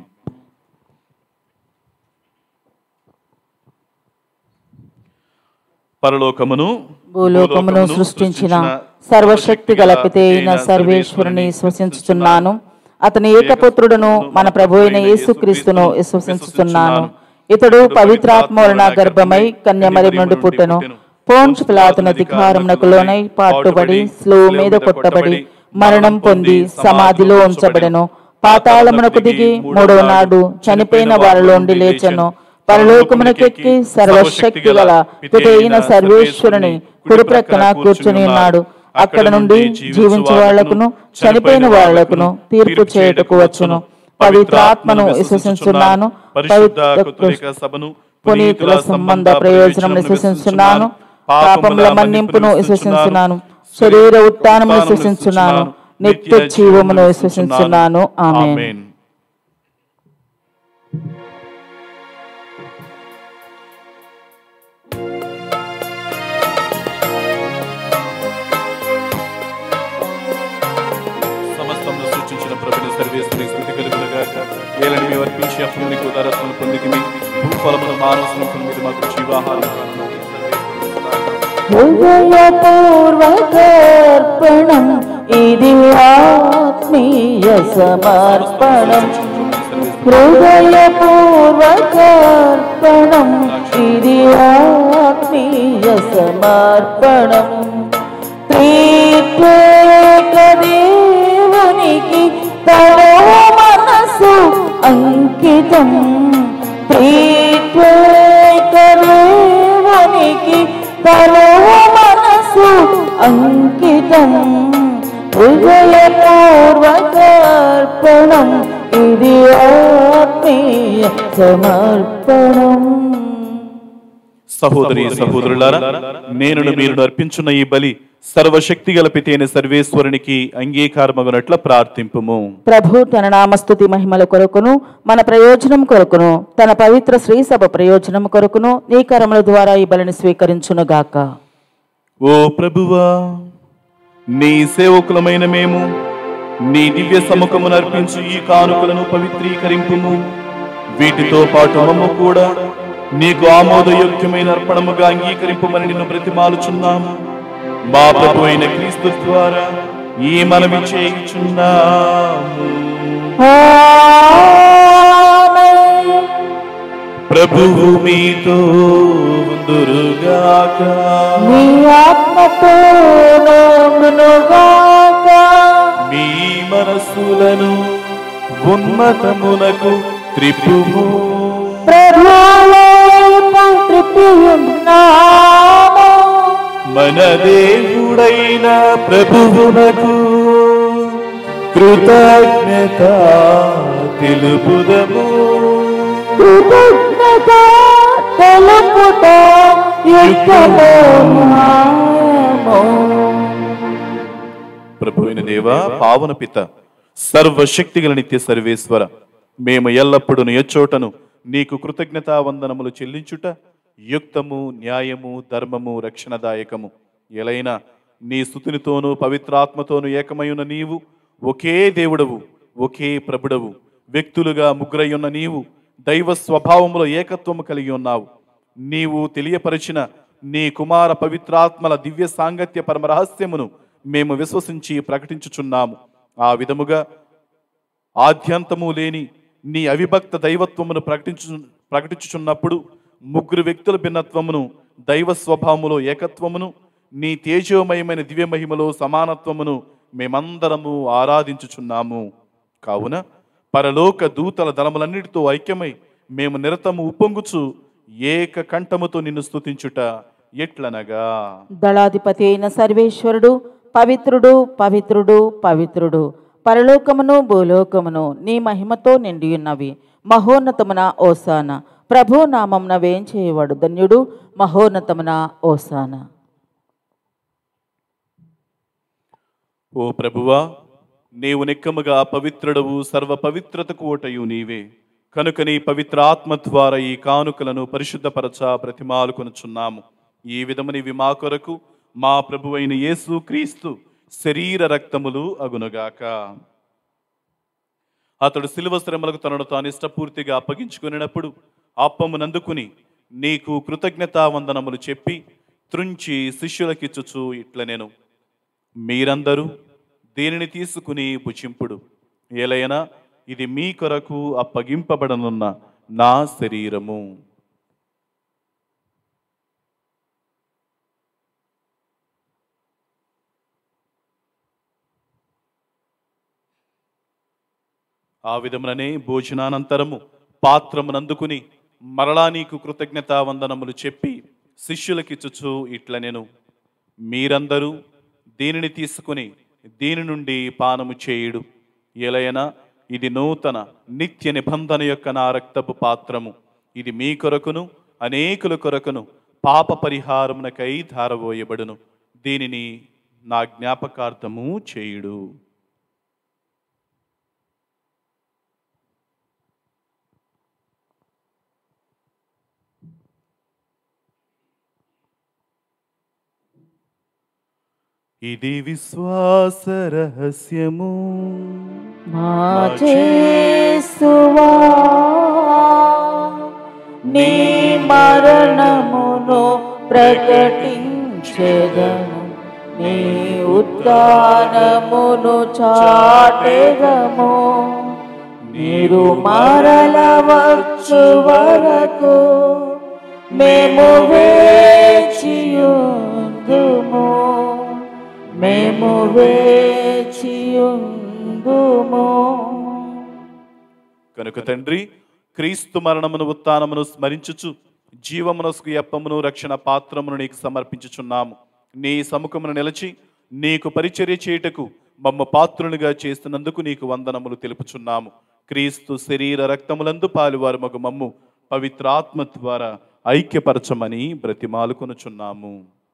పరలోకమును భూలోకమును సృష్టించిన సర్వశక్తి గల పితే అయిన సర్వేశ్వరుని విశ్వసించుతున్నాను అతని ఏకపుత్రుడును మన ప్రభు అయిన యేసుక్రీస్తును విశ్వసించుతున్నాను ఇతడు పవిత్రాత్మ వలన గర్భమై కన్యమరి నుండి పుట్టెను పోంచు పిలాతున అధికారమునకు లోనై పాటుబడి స్లో మీద కొట్టబడి మరణం పొంది సమాధిలో ఉంచబడెను పాతాళమునకు దిగి మూడవ నాడు చనిపోయిన వారిలోండి లేచెను పరలోకమునకెక్కి సర్వశక్తి గల పితైన సర్వేశ్వరుని కుడి ప్రక్కన కూర్చుని ఉన్నాడు అక్కడ నుండి జీవించే వాళ్లకును చనిపోయిన వాళ్లకును తీర్పు చేయుటకు వచ్చును పవిత్రాత్మను విశ్వసించున్నాను పరిశుద్ధ పవిత్ర కథోలిక సభను పునీతుల సంబంధ ప్రయోజనం విశ్వసించున్నాను పాపముల మన్నింపును విశ్వసించున్నాను శరీర ఉత్థానమును విశ్వసించున్నాను నిత్య జీవమును విశ్వసించున్నాను ఆమె ఆమేన్ సమస్తమును సూచించిన ప్రభుని సర్వేశ్వరి స్థుతి కలుగులుగాక ఏలని మేము అర్పించి అప్పుడు నీకు ఉదారత్వం పొందికి మీ భూఫలమును మానవ స్వరూపం మీద మాకు జీవాహారం హృదయపూర్వకర్పణం ఇది ఆత్మీయ సమర్పణం హృదయపూర్వకర్పణం ఇది ఆత్మీయ సమర్పణం త్రిత్వేక దేవునికి తనో మనసు అంకితం త్రిత్వేక దేవునికి తనో మనసు అంకితం హృదయపూర్వకర్పణం ఇది ఆత్మీయ సమర్పణం సహోదరి సహోదరులారా నేను మీరు అర్పించున్న ఈ బలి సర్వశక్తి గల పితైన సర్వేశ్వరునికి అంగీకారమగునట్ల ప్రార్థింపుము ప్రభు తన నామస్తుతి మహిమల కొరకును మన ప్రయోజనం కొరకును తన పవిత్ర శ్రీ సభ ప్రయోజనం కొరకును నీ కరముల ద్వారా ఈ బలిని స్వీకరించునుగాక ఓ ప్రభువా నీ సేవకులమైన మేము నీ దివ్య సముఖము నర్పించు ఈ కానుకలను పవిత్రీకరింపుము వీటితో పాటు మమ్మ కూడా నీకు ఆమోదయోగ్యమైన అర్పణముగా అంగీకరింపమని నిన్ను బ్రతిమాలుచున్నాము మా ప్రభు అయిన క్రీస్తు ద్వారా ఈ మనవి చేయుచున్నాము ప్రభువు మీతో ఉందురుగాక నీ ఆత్మతో నోమునుగాక మీ మనస్సులను ఉన్నతమునకు త్రిపుము ప్రభువైపు త్రిప్పియున్నాము. మన దేవుడైన ప్రభువునకు కృతజ్ఞత తెలుపుదము కృతజ్ఞత తెలుపుట యుక్తము న్యాయము. ప్రభువైన దేవ పావన పిత సర్వశక్తి గల నిత్య సర్వేశ్వర మేము ఎల్లప్పుడూ ఎచ్చోటను నీకు కృతజ్ఞతా వందనములు చెల్లించుట యుక్తము న్యాయము ధర్మము రక్షణదాయకము ఎలైనా నీ స్థుతినితోనూ పవిత్రాత్మతోనూ ఏకమయున్న నీవు ఒకే దేవుడవు ఒకే ప్రభుడవు వ్యక్తులుగా ముగ్గురయ్యున్న నీవు దైవ స్వభావములో ఏకత్వము కలిగి ఉన్నావు నీవు తెలియపరిచిన నీ కుమార పవిత్రాత్మల దివ్య సాంగత్య పరమ రహస్యమును మేము విశ్వసించి ప్రకటించుచున్నాము ఆ విధముగా ఆద్యంతము లేని నీ అవిభక్త దైవత్వమును ప్రకటించు ప్రకటించుచున్నప్పుడు ముగ్గురు వ్యక్తుల భిన్నత్వమును దైవ స్వభావములో ఏకత్వమును నీ తేజోమయమైన దివ్య మహిమలో సమానత్వమును మేమందరము ఆరాధించుచున్నాము కావున పరలోక దూతల దళములన్నిటితో ఐక్యమై మేము నిరతము ఉప్పొంగుచు ఏక కంఠముతో నిన్ను స్తుతించుట ఎట్లనగా దళాధిపతి అయిన సర్వేశ్వరుడు పవిత్రుడు పవిత్రుడు పవిత్రుడు పరలోకమును భూలోకమును నీ మహిమతో నిండియున్నవి మహోన్నతమున ఓసాన ప్రభు నామమున వేంచేయవాడు ధన్యుడు మహోన్నతమున ఓసాన ఓ ప్రభువా నీవు నిక్కముగా పవిత్రుడవు సర్వ పవిత్రతకు ఓటయు నీవే కనుక నీ పవిత్ర ఆత్మ ద్వారా ఈ కానుకలను పరిశుద్ధపరచ ప్రతిమాలుకొనుచున్నాము ఈ విధమునివి మా కొరకు మా ప్రభువైన యేసు క్రీస్తు శరీర రక్తములు అగునుగాక అతడు శిలువ శ్రమలకు తనను తాను ఇష్టపూర్తిగా అప్పగించుకునేటప్పుడు అప్పమునందుకుని నీకు కృతజ్ఞతా వందనములు చెప్పి త్రుంచి శిష్యులకిచ్చుచు ఇట్ల నేను మీరందరూ దీనిని తీసుకుని భుజింపుడు ఏలైనా ఇది మీ కొరకు అప్పగింపబడనున్న నా శరీరము ఆ విధముననే భోజనానంతరము పాత్రమునందుకుని మరలా నీకు కృతజ్ఞతా వందనములు చెప్పి శిష్యులకిచ్చుచు ఇట్ల నేను మీరందరూ దీనిని తీసుకుని దీని నుండి పానము చేయుడు ఎలయన ఇది నూతన నిత్య నిబంధన యొక్క నా రక్తపు పాత్రము ఇది మీ కొరకును అనేకుల కొరకును పాప పరిహారమునకై ధారవోయబడును దీనిని నా జ్ఞాపకార్థము చేయుడు ఇది విశ్వాస రహస్యము మా చేసువా నీ మరణమును ప్రకటించెదను నీ ఉత్థానమును చాటెదము మీరు మరల వచ్చు వరకు మేము వేచియుందుము మేము వేచియుందుము కనుక తండ్రి క్రీస్తు మరణమును ఉత్థానమును స్మరించుచు జీవమునసుకు ఎప్పమును రక్షణ పాత్రమును నీకు సమర్పించుచున్నాము నీ సముఖమును నిలిచి నీకు పరిచర్య చేయుటకు మమ్మ పాత్రునిగా చేస్తున్నందుకు నీకు వందనములు తెలుపుచున్నాము క్రీస్తు శరీర రక్తములందు పాలువారు మగు మమ్ము పవిత్రాత్మ ద్వారా ఐక్యపరచమని బ్రతిమాలుకొనుచున్నాము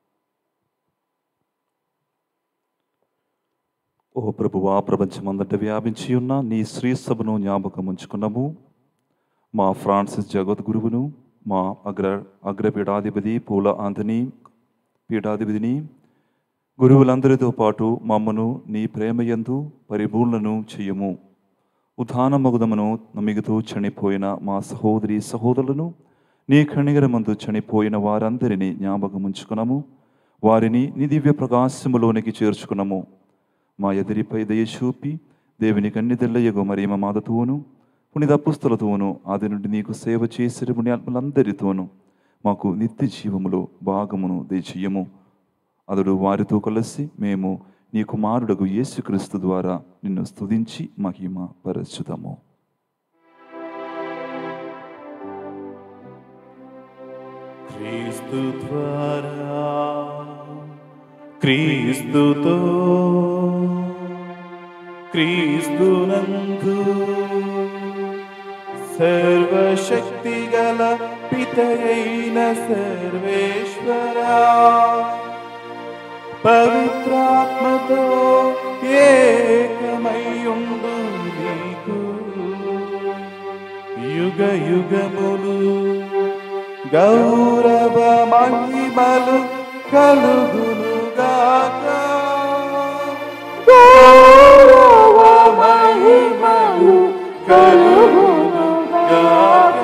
ఓ ప్రభువా ప్రపంచమంతట వ్యాపించి ఉన్న నీ శ్రీ సభను జ్ఞాపకం ఉంచుకున్నాము మా ఫ్రాన్సిస్ జగద్గురువును మా అగ్ర అగ్రపీఠాధిపతి పూల ఆంథనీ పీఠాధిపతిని గురువులందరితో పాటు మమ్మను నీ ప్రేమయందు పరిపూర్ణను చెయ్యము ఉత్థానమగుదమును నమిగుతూ చనిపోయిన మా సహోదరి సహోదరులను నీ కణిగరమందు చనిపోయిన వారందరినీ జ్ఞాపకం ఉంచుకున్నాము వారిని నీ దివ్య ప్రకాశములోనికి చేర్చుకున్నాము మా ఎదిరిపై దయ చూపి దేవుని కన్నిదెల్లయ్యగు మరియమ మాదతోను పునిత పుస్తలతోను ఆది నుండి నీకు సేవ చేసిన పుణ్యాత్మలందరితోనూ మాకు నిత్య జీవములో భాగమును దయచేయము అతడు వారితో కలిసి మేము నీ కుమారుడగు యేసుక్రీస్తు ద్వారా నిన్ను స్తుతించి మహిమ పరచుదాము క్రీస్తు ద్వారా క్రీస్తుతో క్రీస్తునందు సర్వశక్తి గల పితయైన సర్వేశ్వరా పవిత్రాత్మతో ఏకమయుండు నీకు యుగ యుగములు గౌరవ మహిమలు కలుగునుగాక గౌరవ మహిమలు కలుగునుగాక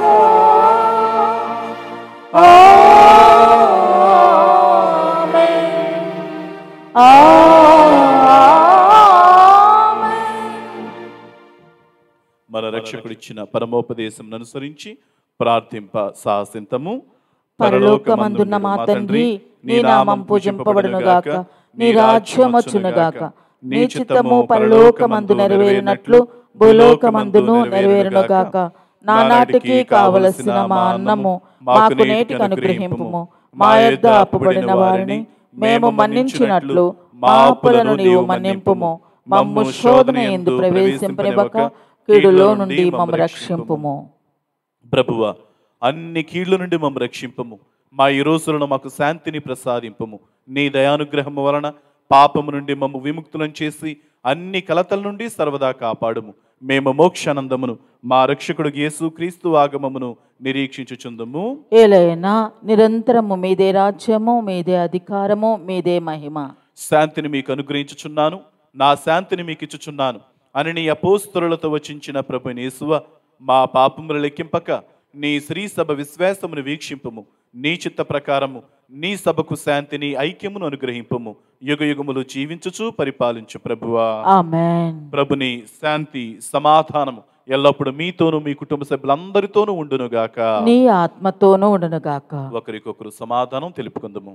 మన రక్షకుడిచ్చిన పరమోపదేశం అనుసరించి ప్రార్థింప సాహసింతము పరలోకమందున్న మా తండ్రి నీ నామం పూజింపబడునుగాక నీ రాజ్యం వచ్చునుగాక నీ చిత్తము పరలోకమందు నెరవేరినట్లు భూలోకమందును నెరవేరునుగాక నానాటికి కావలసిన మా అన్నము మాకు నేటికి అనుగ్రహింపుము మా యొద్ద అప్పుబడిన వారిని మేము మన్నించినట్లు మా అప్పులను నీవు మన్నింపుము మమ్ము శోధన ఎందు ప్రవేశింపనివ్వక కీడులో నుండి మమ్మ రక్షింపుము ప్రభువ అన్ని కీళ్ల నుండి మమ్మ రక్షింపము మా ఈ రోజులను మాకు శాంతిని ప్రసాదింపము నీ దయానుగ్రహము వలన పాపము నుండి మమ్ము విముక్తులను చేసి అన్ని కలతల నుండి సర్వదా కాపాడుము మేము మోక్షానందమును మా రక్షకుడు యేసు క్రీస్తు ఆగమమును నిరీక్షించుచుందుము ఏలైనా నిరంతరము మీదే రాజ్యము మీదే అధికారము మీదే మహిమ శాంతిని మీకు అనుగ్రహించుచున్నాను నా శాంతిని మీకు ఇచ్చుచున్నాను అని నీ అపోస్తరులతో వచించిన ప్రభు యేసువ మా పాపములు లెక్కింపక నీ శ్రీ సభ విశ్వాసమును వీక్షింపము నీ చిత్త ప్రకారము నీ సభకు శాంతిని ఐక్యమును అనుగ్రహింపము యుగ యుగములు జీవించుచు పరిపాలించు ప్రభువా ఆమెన్ ప్రభుని శాంతి సమాధానము ఎల్లప్పుడూ మీతోనూ మీ కుటుంబ సభ్యులందరితోనూ ఉండునుగాక నీ ఆత్మతోనూ ఉండునుగాక ఒకరికొకరు సమాధానం తెలుపుకుందాము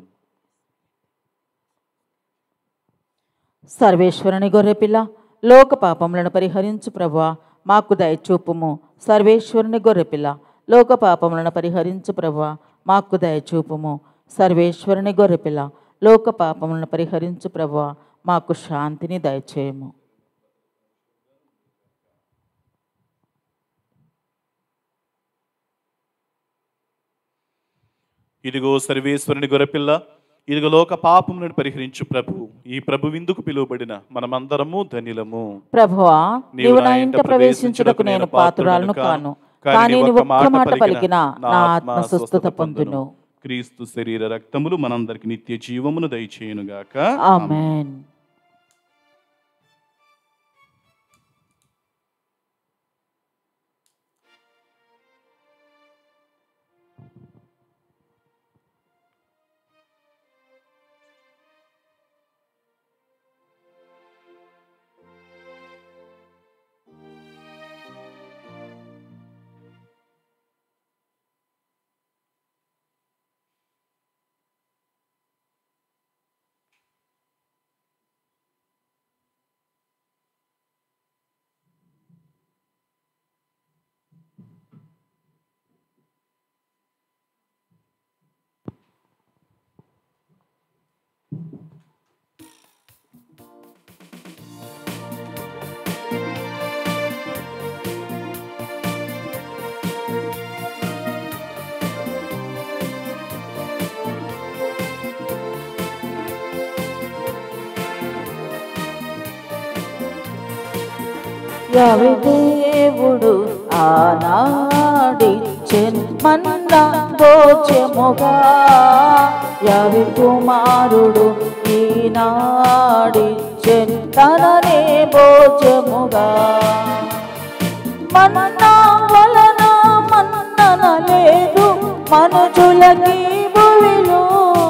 సర్వేశ్వరుని గొర్రెపిల్ల లోక పాపములను పరిహరించు ప్రభువా మాకు దయచూపుము సర్వేశ్వరుని గొర్రెపిల్ల లోక పాపములను పరిహరించు ప్రభువా మాకు దయచూపుము సర్వేశ్వరుని గొర్రెపిల్ల లోక పాపములను పరిహరించు ప్రభువా మాకు శాంతిని దయచేయము ఇదిగో సర్వేశ్వరుని గొర్రెపిల్ల ఇదిగో లోక పాపములను పరిహరించు ప్రభు ఈ ప్రభు విందుకు పిలువబడిన మనమందరము ధనిలము ప్రభువా నీవు నా ఇంట ప్రవేశించుటకు నేను పాత్రురాలను కాను కానీ నీవు ఒక్క మాట పలికిన నా ఆత్మ స్వస్థత పొందును క్రీస్తు శరీర రక్తములు మనందరికి నిత్య జీవమును దయచేయునుగాక ఆమెన్ యావి దేవుడు ఆనాడిచ్చెన్ మన్నా భోజముగా యావి కుమారుడు ఈనాడిచ్చెన్ తననే భోజముగా మన్నా వలన మన్నన లేదు మనుషులకి భూమిలో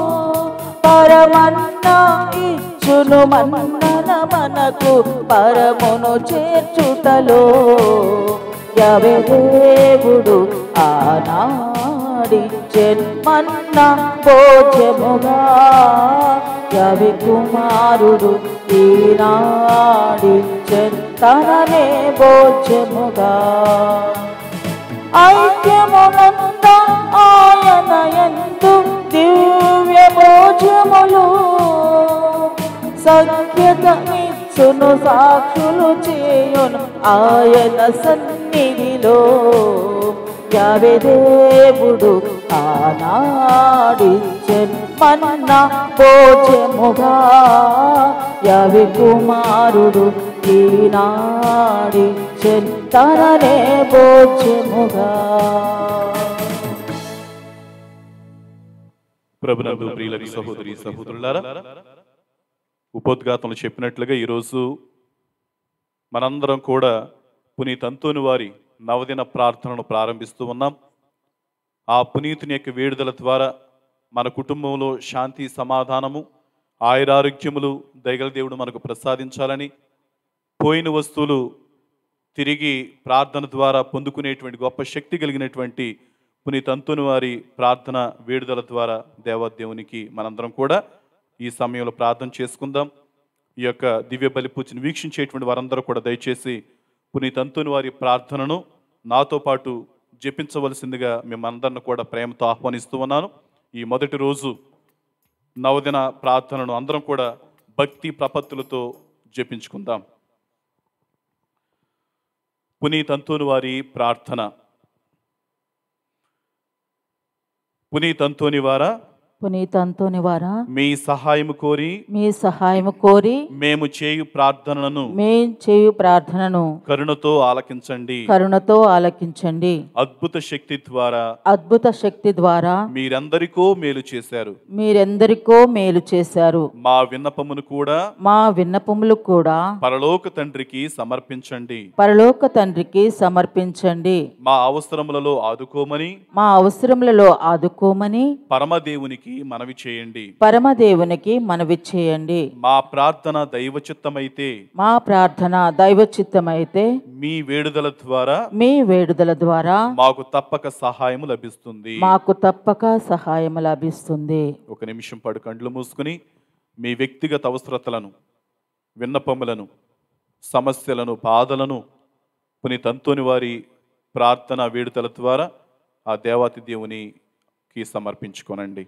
పరమన్న ఇచ్చును మన్నన మనకు పరమును చేర్చుటలో యవే దేవుడు ఆనాడిచ్చెన్ మన్న భోజముగా యవి కుమారుడు ఈనాడిచ్చెన్ తననే భోజముగా ఐక్యమునంద ఆయన ఎందు దివ్య భోజములు సఖ్యత నిచ్చును సాక్షులు చేయును ఆయన సన్నిధిలో యావే దేవుడు ఆనాడిచ్చెన్ మన్నా భోజముగా యావి కుమారుడు ఈనాడిచ్చెన్ తననే భోజముగా ప్రభునందు ప్రియులకు సహోదరి సహోదరులారా ఉపోద్ఘాతంలో చెప్పినట్లుగా ఈరోజు మనందరం కూడా పునీత్ అంతోని వారి నవదిన ప్రార్థనను ప్రారంభిస్తూ ఉన్నాం ఆ పునీతుని యొక్క వేడుదల ద్వారా మన కుటుంబంలో శాంతి సమాధానము ఆయురారోగ్యములు దయగల దేవుడు మనకు ప్రసాదించాలని పోయిన వస్తువులు తిరిగి ప్రార్థన ద్వారా పొందుకునేటువంటి గొప్ప శక్తి కలిగినటువంటి పునీత్ అంతుని వారి ప్రార్థన వేడుదల ద్వారా దేవాదేవునికి మనందరం కూడా ఈ సమయంలో ప్రార్థన చేసుకుందాం ఈ యొక్క దివ్య బలి పూజను వీక్షించేటువంటి వారందరూ కూడా దయచేసి పునీత్ అంతుని వారి ప్రార్థనను నాతో పాటు జపించవలసిందిగా మిమ్మల్ందరిని కూడా ప్రేమతో ఆహ్వానిస్తూ ఉన్నాను ఈ మొదటి రోజు నవదిన ప్రార్థనను అందరం కూడా భక్తి ప్రపత్తులతో జపించుకుందాం పునీత్ అంతోని వారి ప్రార్థన పునీత్ అంతోని వారా పునీత్ అంతోని వారా మీ సహాయము కోరి మీ సహాయము కోరి మేము చేయు ప్రార్థనలను మేం చేయు ప్రార్థనను కరుణతో ఆలకించండి కరుణతో ఆలకించండి అద్భుత శక్తి ద్వారా అద్భుత శక్తి ద్వారా మీరందరికో మేలు చేశారు మీరెందరికో మేలు చేశారు మా విన్నపమును కూడా మా విన్నపములు కూడా పరలోక తండ్రికి సమర్పించండి పరలోక తండ్రికి సమర్పించండి మా అవసరములలో ఆదుకోమని మా అవసరములలో ఆదుకోమని పరమదేవునికి మనవి చేయండి పరమదేవునికి మనవి చేయండి మా ప్రార్థన దైవచిత్తమైతే మా ప్రార్థన దైవచిత్తమైతే మీ వేడుదల ద్వారా మీ వేడుదల ద్వారా మాకు తప్పక సహాయము లభిస్తుంది మాకు తప్పక సహాయం లభిస్తుంది ఒక నిమిషం పాటు కండ్లు మూసుకుని మీ వ్యక్తిగత అవసరతలను విన్నపములను సమస్యలను బాధలను పునీతంతోని వారి ప్రార్థన వేడుదల ద్వారా ఆ దేవాతి దేవునికి సమర్పించుకోనండి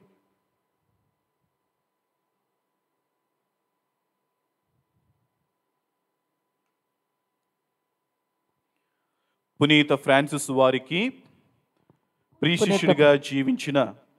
పునీత ఫ్రాన్సిస్ వారికి ప్రీశిష్యుడిగా జీవించిన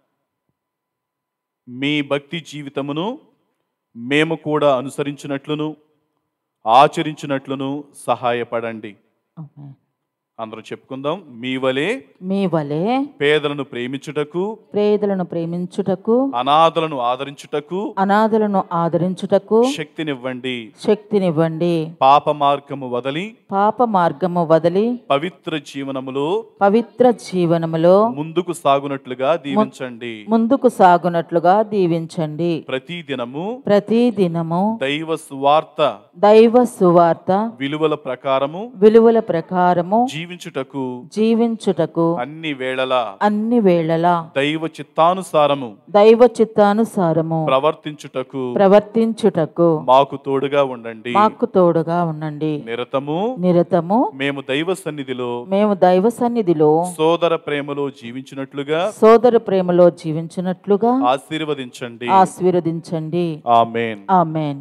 మీ భక్తి జీవితమును మేము కూడా అనుసరించినట్లును ఆచరించినట్లును సహాయపడండి ఆమేన్. అందరం చెప్పుకుందాం మీ వలె మీ వలె పేదలను ప్రేమించుటకు పేదలను ప్రేమించుటకు అనాథలను ఆదరించుటకు అనాథలను ఆదరించుటకు శక్తినివ్వండి శక్తినివ్వండి పాప మార్గము వదలి పాప మార్గము వదిలి పవిత్ర జీవనములో పవిత్ర జీవనములో ముందుకు సాగునట్లుగా దీవించండి ముందుకు సాగునట్లుగా దీవించండి ప్రతి దినము ప్రతి దినము దైవ సువార్త దైవ సువార్త విలువల ప్రకారము విలువల ప్రకారము జీవించుటకు జీవించుటకు అన్ని వేళలా అన్ని వేళలా దైవ చిత్తానుసారము దైవ చిత్తానుసారము ప్రవర్తించుటకు ప్రవర్తించుటకు మాకు తోడుగా ఉండండి మాకు తోడుగా ఉండండి నిరతము నిరతము మేము దైవ సన్నిధిలో మేము దైవ సన్నిధిలో సోదర ప్రేమలో జీవించినట్లుగా సోదర ప్రేమలో జీవించినట్లుగా ఆశీర్వదించండి ఆశీర్వదించండి ఆమేన్ ఆమెన్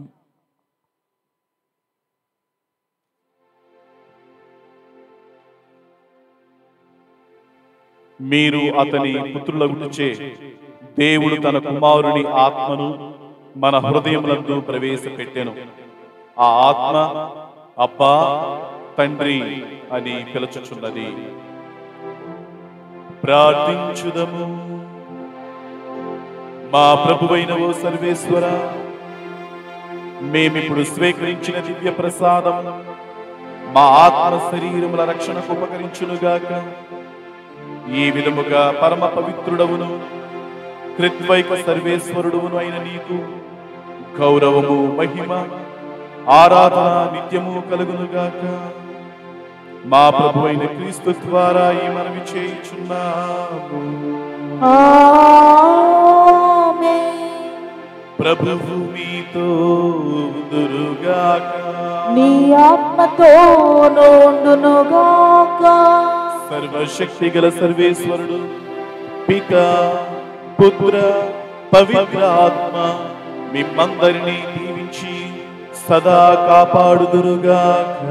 మీరు అతని పుత్రులగుటచే దేవుడు తన కుమారుని ఆత్మను మన హృదయములందు ప్రవేశపెట్టెను ఆ ఆత్మ అబ్బా తండ్రి అని పిలుచుచున్నది ప్రార్థించుదము మా ప్రభువైన ఓ సర్వేశ్వర మేమిప్పుడు స్వీకరించిన దివ్య ప్రసాదం మా ఆత్మ శరీరముల రక్షణకు ఉపకరించునుగాక ఈ విధముగా పరమ పవిత్రుడవును కృత్వైక సర్వేశ్వరుడువును అయిన నీకు గౌరవము మహిమ ఆరాధన నిత్యము కలుగునుగాక మా ప్రభు అయిన క్రీస్తు ద్వారా ఈ మనవి చేయుచున్నాము ప్రభువు మీతో ఉందురుగాక నీ ఆత్మతో నోండునుగాక సర్వశక్తి గల సర్వేశ్వరుడు పిత పుత్ర పవిత్ర ఆత్మ మిమ్మందరినీ దీవించి సదా కాపాడుదురుగాక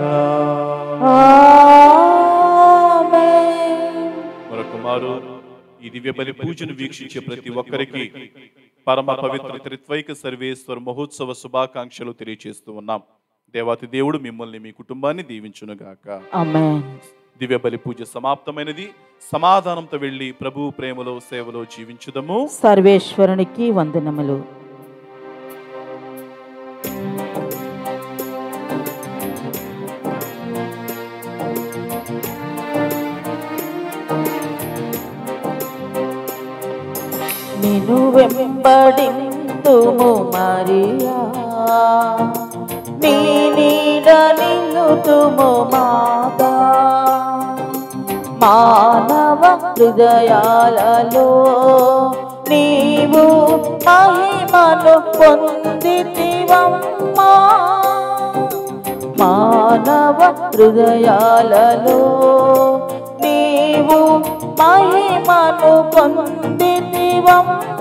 ఆమేన్. మరొక మారు ఈ దివ్య బలి పూజను వీక్షించే ప్రతి ఒక్కరికి పరమ పవిత్ర త్రిత్వైక సర్వేశ్వర మహోత్సవ శుభాకాంక్షలు తెలియజేస్తూ ఉన్నాం దేవాతి దేవుడు మిమ్మల్ని మీ కుటుంబాన్ని దీవించునుగాక ఆమేన్ దివ్య బలి పూజ సమాప్తమైనది సమాధానంతో వెళ్ళి ప్రభు ప్రేమలో సేవలో జీవించుదము సర్వేశ్వరునికి వందనములు నిన్ను వెంబడింతుము మరియా నీ నీడ నిన్నుతుము మాతా మానవ హృదయాలలో నీవు మహిమను పొందితివమ్మా మానవ హృదయాలలో నీవు మహిమను పొందితివమ్మా